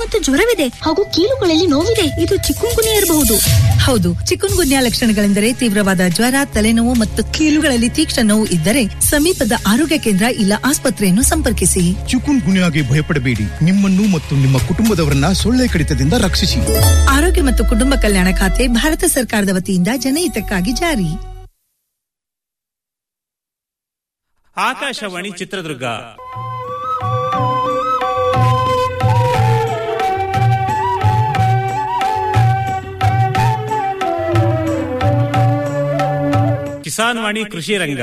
ಮತ್ತು ಜ್ವರವಿದೆ ಹಾಗೂ ಕೀಲುಗಳಲ್ಲಿ ನೋವಿದೆ ಇದು ಚಿಕ್ಕುಂಗುನಿ ಇರಬಹುದು ಹೌದು ಚಿಕನ್ ಗುನ್ಯಾ ಲಕ್ಷಣಗಳೆಂದರೆ ತೀವ್ರವಾದ ಜ್ವರ ತಲೆನೋವು ಮತ್ತು ಕೀಲುಗಳಲ್ಲಿ ತೀಕ್ಷ್ಣ ನೋವು ಇದ್ದರೆ ಸಮೀಪದ ಆರೋಗ್ಯ ಕೇಂದ್ರ ಇಲ್ಲ ಆಸ್ಪತ್ರೆಯನ್ನು ಸಂಪರ್ಕಿಸಿ ಚಿಕುನ್ ಗುನ್ಯಾಗೆ ಭಯಪಡಬೇಡಿ ನಿಮ್ಮನ್ನು ಮತ್ತು ನಿಮ್ಮ ಕುಟುಂಬದವರನ್ನ ಸೊಳ್ಳೆ ಕಡಿತದಿಂದ ರಕ್ಷಿಸಿ ಆರೋಗ್ಯ ಮತ್ತು ಕುಟುಂಬ ಕಲ್ಯಾಣ ಖಾತೆ ಭಾರತ ಸರ್ಕಾರದ ವತಿಯಿಂದ ಜನಹಿತಕ್ಕಾಗಿ ಜಾರಿ ಆಕಾಶವಾಣಿ ಚಿತ್ರದುರ್ಗ ಕಿಸಾನ್ ವಾಣಿ ಕೃಷಿ ರಂಗ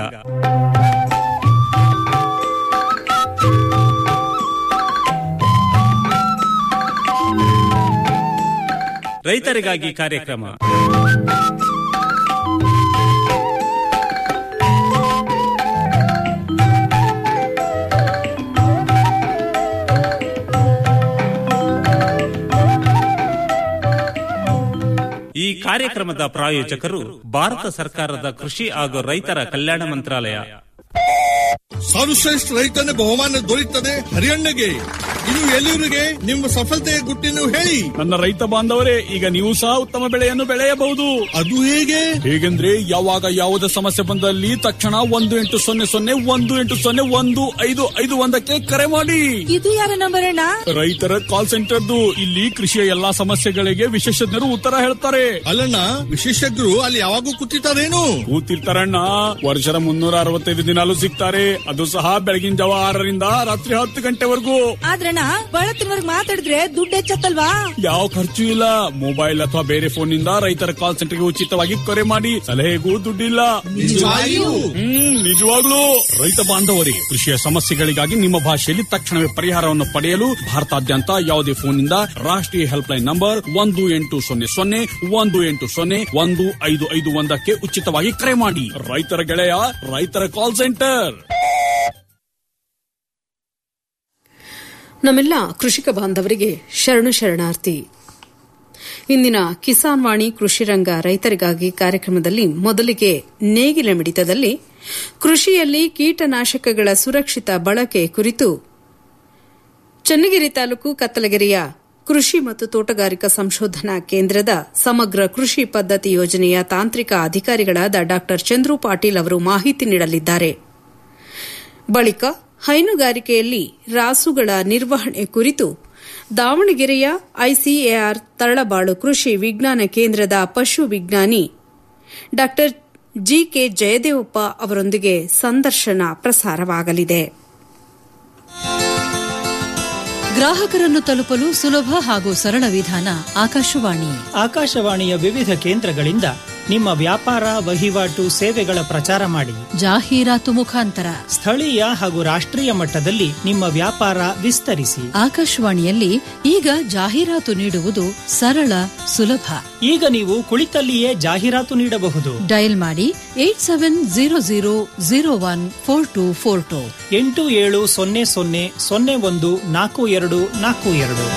ರೈತರಿಗಾಗಿ ಕಾರ್ಯಕ್ರಮ ಈ ಕಾರ್ಯಕ್ರಮದ ಪ್ರಾಯೋಜಕರು ಭಾರತ ಸರ್ಕಾರದ ಕೃಷಿ ಹಾಗೂ ರೈತರ ಕಲ್ಯಾಣ ಮಂತ್ರಾಲಯ ಸರ್ವಶ್ರೇಷ್ಠ ರೈತನ ಬಹುಮಾನ ದೊರೆಯುತ್ತದೆ ಹರಿಯಣ್ಣಗೆ ಇದು ಎಲ್ಲಿವರಿಗೆ ನಿಮ್ಮ ಸಫಲತೆಯ ಗುಟ್ಟಿನ ಹೇಳಿ ನನ್ನ ರೈತ ಬಾಂಧವರೇ ಈಗ ನೀವು ಸಹ ಉತ್ತಮ ಬೆಳೆಯನ್ನು ಬೆಳೆಯಬಹುದು ಅದು ಹೇಗೆ ಹೇಗೆಂದ್ರೆ ಯಾವಾಗ ಯಾವುದೇ ಸಮಸ್ಯೆ ಬಂದಲ್ಲಿ ತಕ್ಷಣ ಒಂದು ಎಂಟು ಸೊನ್ನೆ ಸೊನ್ನೆ ಒಂದು ಎಂಟು ಸೊನ್ನೆ ಒಂದು ಐದು ಐದು ಒಂದಕ್ಕೆ ಕರೆ ಮಾಡಿ ಇದು ಯಾರ ನಂಬರ್ ಅಣ್ಣ ರೈತರ ಕಾಲ್ ಸೆಂಟರ್ದು ಇಲ್ಲಿ ಕೃಷಿಯ ಎಲ್ಲಾ ಸಮಸ್ಯೆಗಳಿಗೆ ವಿಶೇಷಜ್ಞರು ಉತ್ತರ ಹೇಳ್ತಾರೆ ಅಲ್ಲಣ್ಣ ವಿಶೇಷಜ್ಞರು ಅಲ್ಲಿ ಯಾವಾಗೂ ಕೂತಿರ್ತಾರೇನು ಕೂತಿರ್ತಾರಣ್ಣ ವರ್ಷದ ಮುನ್ನೂರ ಅರವತ್ತೈದು ದಿನಾಲು ಸಿಗ್ತಾರೆ ಅದು ಸಹ ಬೆಳಗಿನ ಜಾವ ಆರರಿಂದ ರಾತ್ರಿ ಹತ್ತು ಗಂಟೆವರೆಗೂ ಆದ್ರಣ್ಣ ಬಳತ್ತಿನವರ್ಗ್ ಮಾತಾಡಿದ್ರೆ ದುಡ್ಡು ಹೆಚ್ಚತ್ತಲ್ವಾ ಯಾವ ಖರ್ಚು ಇಲ್ಲ ಮೊಬೈಲ್ ಅಥವಾ ಬೇರೆ ಫೋನ್ ನಿಂದ ರೈತರ ಕಾಲ್ ಸೆಂಟರ್ಗೆ ಉಚಿತವಾಗಿ ಕರೆ ಮಾಡಿ ಸಲಹೆಗೂ ದುಡ್ಡಿಲ್ಲ ನಿಜವಾಗಿಯೂ? ಹ್ಮ್ ನಿಜವಾಗ್ಲೂ ರೈತ ಬಾಂಧವರಿಗೆ ಕೃಷಿಯ ಸಮಸ್ಯೆಗಳಿಗಾಗಿ ನಿಮ್ಮ ಭಾಷೆಯಲ್ಲಿ ತಕ್ಷಣವೇ ಪರಿಹಾರವನ್ನು ಪಡೆಯಲು ಭಾರತಾದ್ಯಂತ ಯಾವುದೇ ಫೋನ್ನಿಂದ ರಾಷ್ಟ್ರೀಯ ಹೆಲ್ಪ್ ಲೈನ್ ನಂಬರ್ ಒಂದು ಎಂಟು ಸೊನ್ನೆ ಸೊನ್ನೆ ಒಂದು ಎಂಟು ಸೊನ್ನೆ ಒಂದು ಐದು ಐದು ಒಂದಕ್ಕೆ ಉಚಿತವಾಗಿ ಕರೆ ಮಾಡಿ ರೈತರ ಗೆಳೆಯ ರೈತರ ಕಾಲ್ ಸೆಂಟರ್ ನಮ್ಮೆಲ್ಲ ಕೃಷಿಕ ಬಾಂಧವರಿಗೆ ಶರಣು ಶರಣಾರ್ಥಿ ಇಂದಿನ ಕಿಸಾನ್ ವಾಣಿ ಕೃಷಿ ರಂಗ ರೈತರಿಗಾಗಿ ಕಾರ್ಯಕ್ರಮದಲ್ಲಿ ಮೊದಲಿಗೆ ನೇಗಿಲ ಮಿಡಿತದಲ್ಲಿ ಕೃಷಿಯಲ್ಲಿ ಕೀಟನಾಶಕಗಳ ಸುರಕ್ಷಿತ ಬಳಕೆ ಕುರಿತು ಚನ್ನಗಿರಿ ತಾಲೂಕು ಕತ್ತಲಗೆರೆಯ ಕೃಷಿ ಮತ್ತು ತೋಟಗಾರಿಕಾ ಸಂಶೋಧನಾ ಕೇಂದ್ರದ ಸಮಗ್ರ ಕೃಷಿ ಪದ್ಧತಿ ಯೋಜನೆಯ ತಾಂತ್ರಿಕ ಅಧಿಕಾರಿಗಳಾದ ಡಾ ಚಂದ್ರು ಪಾಟೀಲ್ ಅವರು ಮಾಹಿತಿ ನೀಡಲಿದ್ದಾರೆ ಬಳಿಕ ಹೈನುಗಾರಿಕೆಯಲ್ಲಿ ರಾಸುಗಳ ನಿರ್ವಹಣೆ ಕುರಿತು ದಾವಣಗೆರೆಯ ಐಸಿಎಆರ್ ತರಳಬಾಳು ಕೃಷಿ ವಿಜ್ಞಾನ ಕೇಂದ್ರದ ಪಶು ವಿಜ್ಞಾನಿ ಡಾ ಜಿಕೆ ಜಯದೇವಪ್ಪ ಅವರೊಂದಿಗೆ ಸಂದರ್ಶನ ಪ್ರಸಾರವಾಗಲಿದೆ ಗ್ರಾಹಕರನ್ನು ತಲುಪಲು ಸುಲಭ ಹಾಗೂ ಸರಳ ವಿಧಾನ ಆಕಾಶವಾಣಿ ಆಕಾಶವಾಣಿಯ ವಿವಿಧ ಕೇಂದ್ರಗಳಿಂದ ನಿಮ್ಮ ವ್ಯಾಪಾರ ವಹಿವಾಟು ಸೇವೆಗಳ ಪ್ರಚಾರ ಮಾಡಿ ಜಾಹೀರಾತು ಮುಖಾಂತರ ಸ್ಥಳೀಯ ಹಾಗೂ ರಾಷ್ಟ್ರೀಯ ಮಟ್ಟದಲ್ಲಿ ನಿಮ್ಮ ವ್ಯಾಪಾರ ವಿಸ್ತರಿಸಿ ಆಕಾಶವಾಣಿಯಲ್ಲಿ ಈಗ ಜಾಹೀರಾತು ನೀಡುವುದು ಸರಳ ಸುಲಭ ಈಗ ನೀವು ಕುಳಿತಲ್ಲಿಯೇ ಜಾಹೀರಾತು ನೀಡಬಹುದು ಡಯಲ್ ಮಾಡಿ eight seven zero zero zero one four two four two ಎಂಟು ಏಳು ಸೊನ್ನೆ ಸೊನ್ನೆ ಸೊನ್ನೆ ಒಂದು ನಾಲ್ಕು ಎರಡು ನಾಲ್ಕು ಎರಡು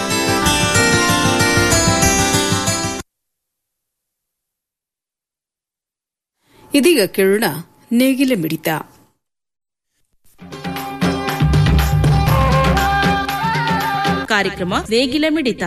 ಇದೀಗ ಕೇಳೋಣ ನೇಗಿಲ ಮಿಡಿತ ಕಾರ್ಯಕ್ರಮ ನೇಗಿಲ ಮಿಡಿತ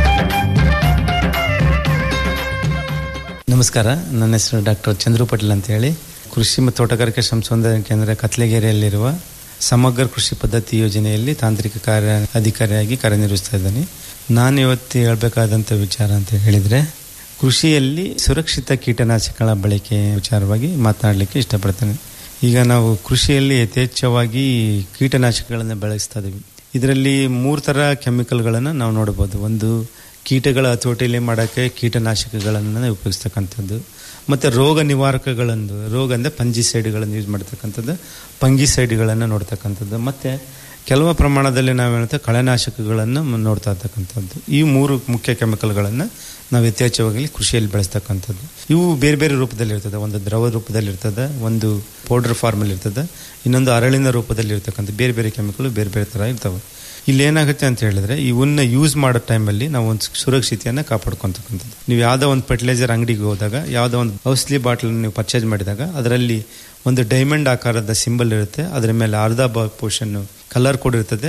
ನಮಸ್ಕಾರ ನನ್ನ ಹೆಸರು ಡಾಕ್ಟರ್ ಚಂದ್ರು ಪಾಟೀಲ್ ಅಂತ ಹೇಳಿ ಕೃಷಿ ಮತ್ತು ತೋಟಗಾರಿಕೆ ಸಂಶೋಧನಾ ಕೇಂದ್ರ ಕತ್ಲೆಗೆರೆಯಲ್ಲಿರುವ ಸಮಗ್ರ ಕೃಷಿ ಪದ್ಧತಿ ಯೋಜನೆಯಲ್ಲಿ ತಾಂತ್ರಿಕ ಕಾರ್ಯ ಅಧಿಕಾರಿಯಾಗಿ ಕಾರ್ಯನಿರ್ವಹಿಸ್ತಾ ಇದ್ದೇನೆ ನಾನು ಇವತ್ತು ಹೇಳಬೇಕಾದಂಥ ವಿಚಾರ ಅಂತ ಹೇಳಿದರೆ ಕೃಷಿಯಲ್ಲಿ ಸುರಕ್ಷಿತ ಕೀಟನಾಶಕಗಳ ಬಳಕೆ ವಿಚಾರವಾಗಿ ಮಾತನಾಡಲಿಕ್ಕೆ ಇಷ್ಟಪಡ್ತೇನೆ ಈಗ ನಾವು ಕೃಷಿಯಲ್ಲಿ ಯಥೇಚ್ಛವಾಗಿ ಕೀಟನಾಶಕಗಳನ್ನು ಬಳಸ್ತಾ ಇದ್ದೀವಿ ಇದರಲ್ಲಿ ಮೂರು ಥರ ಕೆಮಿಕಲ್ಗಳನ್ನು ನಾವು ನೋಡ್ಬೋದು ಒಂದು ಕೀಟಗಳ ಹತೋಟಿಯಲ್ಲಿ ಮಾಡೋಕ್ಕೆ ಕೀಟನಾಶಕಗಳನ್ನು ಉಪಯೋಗಿಸ್ತಕ್ಕಂಥದ್ದು ಮತ್ತು ರೋಗ ನಿವಾರಕಗಳನ್ನು ರೋಗ ಅಂದರೆ ಪಂಜಿಸೈಡ್ಗಳನ್ನು ಯೂಸ್ ಮಾಡ್ತಕ್ಕಂಥದ್ದು ಪಂಗಿಸೈಡ್ಗಳನ್ನು ನೋಡ್ತಕ್ಕಂಥದ್ದು ಮತ್ತು ಕೆಲವು ಪ್ರಮಾಣದಲ್ಲಿ ನಾವು ಹೇಳ್ತೇವೆ ಕಳೆನಾಶಕಗಳನ್ನು ನೋಡ್ತಾ ಇರ್ತಕ್ಕಂಥದ್ದು ಈ ಮೂರು ಮುಖ್ಯ ಕೆಮಿಕಲ್ಗಳನ್ನು ನಾವು ಯಥೇಚ್ಛವಾಗಿ ಕೃಷಿಯಲ್ಲಿ ಬೆಳೆಸ್ತಕ್ಕಂಥದ್ದು ಇವು ಬೇರೆ ಬೇರೆ ರೂಪದಲ್ಲಿ ಇರ್ತದೆ ಒಂದು ದ್ರವ ರೂಪದಲ್ಲಿ ಇರ್ತದೆ ಒಂದು ಪೌಡರ್ ಫಾರ್ಮಲ್ಲಿ ಇರ್ತದೆ ಇನ್ನೊಂದು ಅರಳಿನ ರೂಪದಲ್ಲಿ ಇರ್ತಕ್ಕಂಥ ಬೇರೆ ಬೇರೆ ಕೆಮಿಕಲ್ ಬೇರೆ ಬೇರೆ ಥರ ಇರ್ತವೆ ಇಲ್ಲಿ ಏನಾಗುತ್ತೆ ಅಂತ ಹೇಳಿದ್ರೆ ಇವನ್ನ ಯೂಸ್ ಮಾಡೋ ಟೈಮಲ್ಲಿ ನಾವು ಒಂದು ಸುರಕ್ಷತೆಯನ್ನು ಕಾಪಾಡ್ಕೊತಕ್ಕಂಥದ್ದು ನೀವು ಯಾವುದೋ ಒಂದು ಫರ್ಟಿಲೈಸರ್ ಅಂಗಡಿಗೆ ಹೋದಾಗ ಯಾವುದೋ ಒಂದು ಔಷಧಿ ಬಾಟ್ಲನ್ನು ನೀವು ಪರ್ಚೇಸ್ ಮಾಡಿದಾಗ ಅದರಲ್ಲಿ ಒಂದು ಡೈಮಂಡ್ ಆಕಾರದ ಸಿಂಬಲ್ ಇರುತ್ತೆ ಅದರ ಮೇಲೆ ಅರ್ಧ ಪೋರ್ಷನ್ ಕಲರ್ ಕೋಡ್ ಇರ್ತದೆ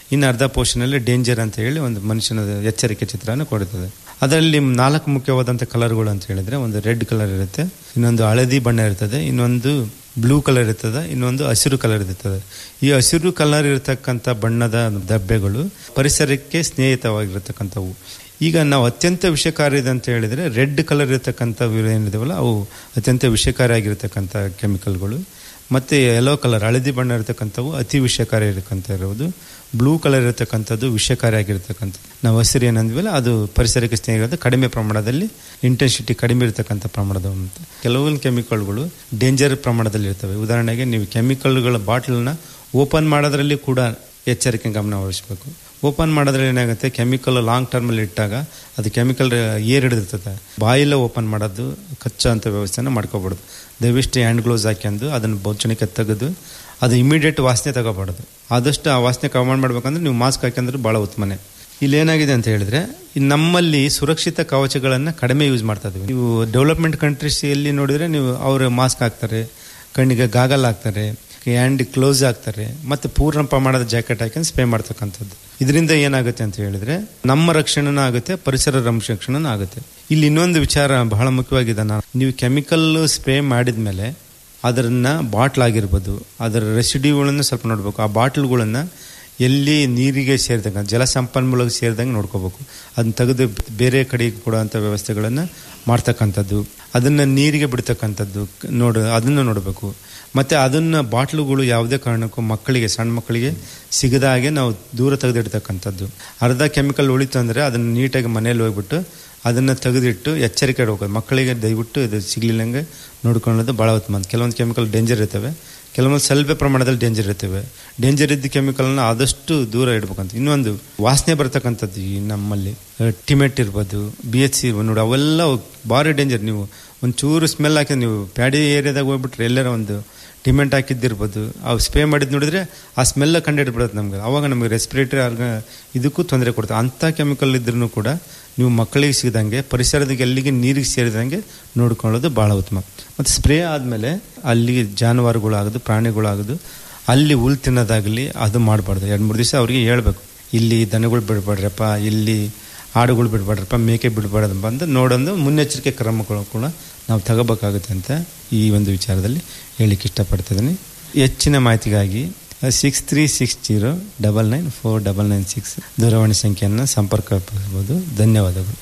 ಇನ್ನು ಅರ್ಧ ಪೋರ್ಷನಲ್ಲಿ ಡೇಂಜರ್ ಅಂತ ಹೇಳಿ ಒಂದು ಮನುಷ್ಯನ ಎಚ್ಚರಿಕೆ ಚಿತ್ರನ ಕೊಡುತ್ತದೆ ಅದರಲ್ಲಿ ನಾಲ್ಕು ಮುಖ್ಯವಾದಂಥ ಕಲರ್ಗಳು ಅಂತ ಹೇಳಿದ್ರೆ ಒಂದು ರೆಡ್ ಕಲರ್ ಇರುತ್ತೆ ಇನ್ನೊಂದು ಹಳದಿ ಬಣ್ಣ ಇರ್ತದೆ ಇನ್ನೊಂದು ಬ್ಲೂ ಕಲರ್ ಇರ್ತದೆ ಇನ್ನೊಂದು ಹಸಿರು ಕಲರ್ ಇರ್ತದೆ ಈ ಹಸಿರು ಕಲರ್ ಇರತಕ್ಕಂಥ ಬಣ್ಣದ ದಬ್ಬೆಗಳು ಪರಿಸರಕ್ಕೆ ಸ್ನೇಹಿತವಾಗಿರತಕ್ಕಂಥವು ಈಗ ನಾವು ಅತ್ಯಂತ ವಿಷಕಾರಿ ಅಂತ ಹೇಳಿದ್ರೆ ರೆಡ್ ಕಲರ್ ಇರತಕ್ಕಂಥ ಏನಿದಾವಲ್ಲ ಅವು ಅತ್ಯಂತ ವಿಷಕಾರಿಯಾಗಿರ್ತಕ್ಕಂಥ ಕೆಮಿಕಲ್ಗಳು ಮತ್ತು ಯೆಲ್ಲೋ ಕಲರ್ ಹಳದಿ ಬಣ್ಣ ಇರತಕ್ಕಂಥವು ಅತಿ ವಿಷಕಾರಿ ಇರತಕ್ಕಂಥ ಇರೋದು ಬ್ಲೂ ಕಲರ್ ಇರತಕ್ಕಂಥದ್ದು ವಿಷಕಾರಿಯಾಗಿರ್ತಕ್ಕಂಥ ನಾವು ಹಸಿರು ಏನಂದ್ವಲ್ಲ ಅದು ಪರಿಸರಕ್ಕೆ ಸ್ನೇಹಿತ ಕಡಿಮೆ ಪ್ರಮಾಣದಲ್ಲಿ ಇಂಟೆನ್ಸಿಟಿ ಕಡಿಮೆ ಇರತಕ್ಕಂಥ ಪ್ರಮಾಣದ ಅಂತ ಕೆಲವೊಂದು ಕೆಮಿಕಲ್ಗಳು ಡೇಂಜರ್ ಪ್ರಮಾಣದಲ್ಲಿ ಇರ್ತವೆ ಉದಾಹರಣೆಗೆ ನೀವು ಕೆಮಿಕಲ್ಗಳ ಬಾಟ್ಲನ್ನ ಓಪನ್ ಮಾಡೋದ್ರಲ್ಲಿ ಕೂಡ ಎಚ್ಚರಿಕೆ ಗಮನ ವಹಿಸಬೇಕು ಓಪನ್ ಮಾಡೋದ್ರಲ್ಲಿ ಏನಾಗುತ್ತೆ ಕೆಮಿಕಲ್ ಲಾಂಗ್ ಟರ್ಮಲ್ಲಿ ಇಟ್ಟಾಗ ಅದು ಕೆಮಿಕಲ್ ಏರ್ ಹಿಡಿದಿರ್ತದೆ ಬಾಯಿಲ್ಲ ಓಪನ್ ಮಾಡೋದು ಕಚ್ಚೋ ಅಂಥ ವ್ಯವಸ್ಥೆನ ಮಾಡ್ಕೋಬಾರ್ದು ದಯವಿಷ್ಟು ಹ್ಯಾಂಡ್ ಗ್ಲೌಸ್ ಹಾಕ್ಯಂದು ಅದನ್ನು ಬೊಚ್ಚಣಿಕೆ ತೆಗೆದು ಅದು ಇಮಿಡಿಯೇಟ್ ವಾಸನೆ ತಗೋಬಾರ್ದು ಆದಷ್ಟು ಆ ವಾಸನೆ ಕಮಾಂಡ್ ಮಾಡ್ಬೇಕಂದ್ರೆ ನೀವು ಮಾಸ್ಕ್ ಹಾಕ್ಯಂದ್ರೆ ಭಾಳ ಉತ್ತಮನೆ ಇಲ್ಲಿ ಏನಾಗಿದೆ ಅಂತ ಹೇಳಿದ್ರೆ ಈ ನಮ್ಮಲ್ಲಿ ಸುರಕ್ಷಿತ ಕವಚಗಳನ್ನು ಕಡಿಮೆ ಯೂಸ್ ಮಾಡ್ತಾ ಇದ್ವಿ ನೀವು ಡೆವಲಪ್ಮೆಂಟ್ ಕಂಟ್ರೀಸ್ ಎಲ್ಲಿ ನೋಡಿದ್ರೆ ನೀವು ಅವರು ಮಾಸ್ಕ್ ಹಾಕ್ತಾರೆ ಕಣ್ಣಿಗೆ ಗಾಗಲ್ ಹಾಕ್ತಾರೆ ಹ್ಯಾಂಡ್ ಕ್ಲೋಸ್ ಹಾಕ್ತಾರೆ ಮತ್ತೆ ಪೂರ್ಣ ಪ್ರಮಾಣದ ಜಾಕೆಟ್ ಹಾಕಿ ಸ್ಪ್ರೇ ಮಾಡ್ತಕ್ಕಂಥದ್ದು ಇದರಿಂದ ಏನಾಗುತ್ತೆ ಅಂತ ಹೇಳಿದ್ರೆ ನಮ್ಮ ರಕ್ಷಣೆನೂ ಆಗುತ್ತೆ ಪರಿಸರ ರಕ್ಷಣೆನೂ ಆಗುತ್ತೆ ಇಲ್ಲಿ ಇನ್ನೊಂದು ವಿಚಾರ ಬಹಳ ಮುಖ್ಯವಾಗಿದೆ ನಾನು ನೀವು ಕೆಮಿಕಲ್ ಸ್ಪ್ರೇ ಮಾಡಿದ್ಮೇಲೆ ಅದನ್ನ ಬಾಟ್ಲ್ ಆಗಿರ್ಬೋದು ಅದರ ರೆಸಿಡ್ಯೂಗಳನ್ನು ಸ್ವಲ್ಪ ನೋಡಬೇಕು ಆ ಬಾಟ್ಲ್ಗಳನ್ನು ಎಲ್ಲಿ ನೀರಿಗೆ ಸೇರಿದಂಗೆ ಜಲ ಸಂಪನ್ಮೂಲಕ್ಕೆ ಸೇರಿದಂಗೆ ನೋಡ್ಕೋಬೇಕು ಅದನ್ನ ತೆಗೆದು ಬೇರೆ ಕಡೆಗೆ ಕೊಡುವಂಥ ವ್ಯವಸ್ಥೆಗಳನ್ನು ಮಾಡ್ತಕ್ಕಂಥದ್ದು ಅದನ್ನು ನೀರಿಗೆ ಬಿಡ್ತಕ್ಕಂಥದ್ದು ನೋಡು ಅದನ್ನು ನೋಡಬೇಕು ಮತ್ತು ಅದನ್ನು ಬಾಟ್ಲುಗಳು ಯಾವುದೇ ಕಾರಣಕ್ಕೂ ಮಕ್ಕಳಿಗೆ ಸಣ್ಣ ಮಕ್ಕಳಿಗೆ ಸಿಗದ ಹಾಗೆ ನಾವು ದೂರ ತೆಗೆದಿಡ್ತಕ್ಕಂಥದ್ದು ಅರ್ಧ ಕೆಮಿಕಲ್ ಉಳಿತು ಅಂದರೆ ಅದನ್ನು ನೀಟಾಗಿ ಮನೇಲಿ ಹೋಗ್ಬಿಟ್ಟು ಅದನ್ನು ತೆಗೆದಿಟ್ಟು ಎಚ್ಚರಿಕೆ ಇಡಬೇಕು ಮಕ್ಕಳಿಗೆ ದಯವಿಟ್ಟು ಇದು ಸಿಗ್ಲಿಲ್ಲಂಗೆ ನೋಡ್ಕೊಳ್ಳೋದು ಭಾಳ ಉತ್ತಮ ಕೆಲವೊಂದು ಕೆಮಿಕಲ್ ಡೇಂಜರ್ ಇರ್ತವೆ ಕೆಲವೊಂದು ಸ್ವಲ್ಪ ಪ್ರಮಾಣದಲ್ಲಿ ಡೇಂಜರ್ ಇರ್ತವೆ ಡೇಂಜರ್ ಇದ್ದ ಕೆಮಿಕಲ್ನ ಆದಷ್ಟು ದೂರ ಇಡ್ಬೇಕಂತ ಇನ್ನೊಂದು ವಾಸನೆ ಬರ್ತಕ್ಕಂಥದ್ದು ಈ ನಮ್ಮಲ್ಲಿ ಟಿಮೆಟ್ ಇರ್ಬೋದು ಬಿ ಎಚ್ ಸಿ ಇರ್ಬೋದು ನೋಡಿ ಅವೆಲ್ಲ ಭಾರಿ ಡೇಂಜರ್ ನೀವು ಒಂದು ಚೂರು ಸ್ಮೆಲ್ ಹಾಕಿ ನೀವು ಪ್ಯಾಡಿ ಏರಿಯಾದಾಗ ಹೋಗ್ಬಿಟ್ರೆ ಎಲ್ಲರ ಒಂದು ಟಿಮೆಂಟ್ ಹಾಕಿದ್ದಿರ್ಬೋದು ಅವು ಸ್ಪ್ರೇ ಮಾಡಿದ್ ನೋಡಿದ್ರೆ ಆ ಸ್ಮೆಲ್ಲ ಕಂಡುಹಿಡ್ಬಿಡುತ್ತೆ ನಮ್ಗೆ ಅವಾಗ ನಮಗೆ ರೆಸ್ಪಿರೇಟರಿ ಆರ್ಗ ಇದಕ್ಕೂ ತೊಂದರೆ ಕೊಡುತ್ತೆ ಅಂಥ ಕೆಮಿಕಲ್ ಇದ್ರೂ ಕೂಡ ನೀವು ಮಕ್ಕಳಿಗೆ ಸಿಗದಂಗೆ ಪರಿಸರದ ಎಲ್ಲಿಗೆ ನೀರಿಗೆ ಸೇರಿದಂಗೆ ನೋಡ್ಕೊಳ್ಳೋದು ಭಾಳ ಉತ್ತಮ ಮತ್ತು ಸ್ಪ್ರೇ ಆದಮೇಲೆ ಅಲ್ಲಿ ಜಾನುವಾರುಗಳಾಗೋದು ಪ್ರಾಣಿಗಳಾಗೋದು ಅಲ್ಲಿ ಹುಲ್ ತಿನ್ನೋದಾಗಲಿ ಅದು ಮಾಡಬಾರ್ದು ಎರಡು ಮೂರು ದಿವಸ ಅವ್ರಿಗೆ ಹೇಳ್ಬೇಕು ಇಲ್ಲಿ ದನಗಳು ಬಿಡಬೇಡ್ರಪ್ಪ ಇಲ್ಲಿ ಆಡುಗಳು ಬಿಡಬೇಡ್ರಪ್ಪ ಮೇಕೆ ಬಿಡಬಾರ್ದು ಬಂದು ನೋಡೊಂದು ಮುನ್ನೆಚ್ಚರಿಕೆ ಕ್ರಮಗಳು ಕೂಡ ನಾವು ತಗೋಬೇಕಾಗುತ್ತೆ ಅಂತ ಈ ಒಂದು ವಿಚಾರದಲ್ಲಿ ಹೇಳಿಕ್ಕೆ ಇಷ್ಟಪಡ್ತಿದ್ದೀನಿ ಹೆಚ್ಚಿನ ಮಾಹಿತಿಗಾಗಿ six three six zero double nine four double nine six ದೂರವಾಣಿ ಸಂಖ್ಯೆಯನ್ನು ಸಂಪರ್ಕಬಹುದು ಧನ್ಯವಾದಗಳು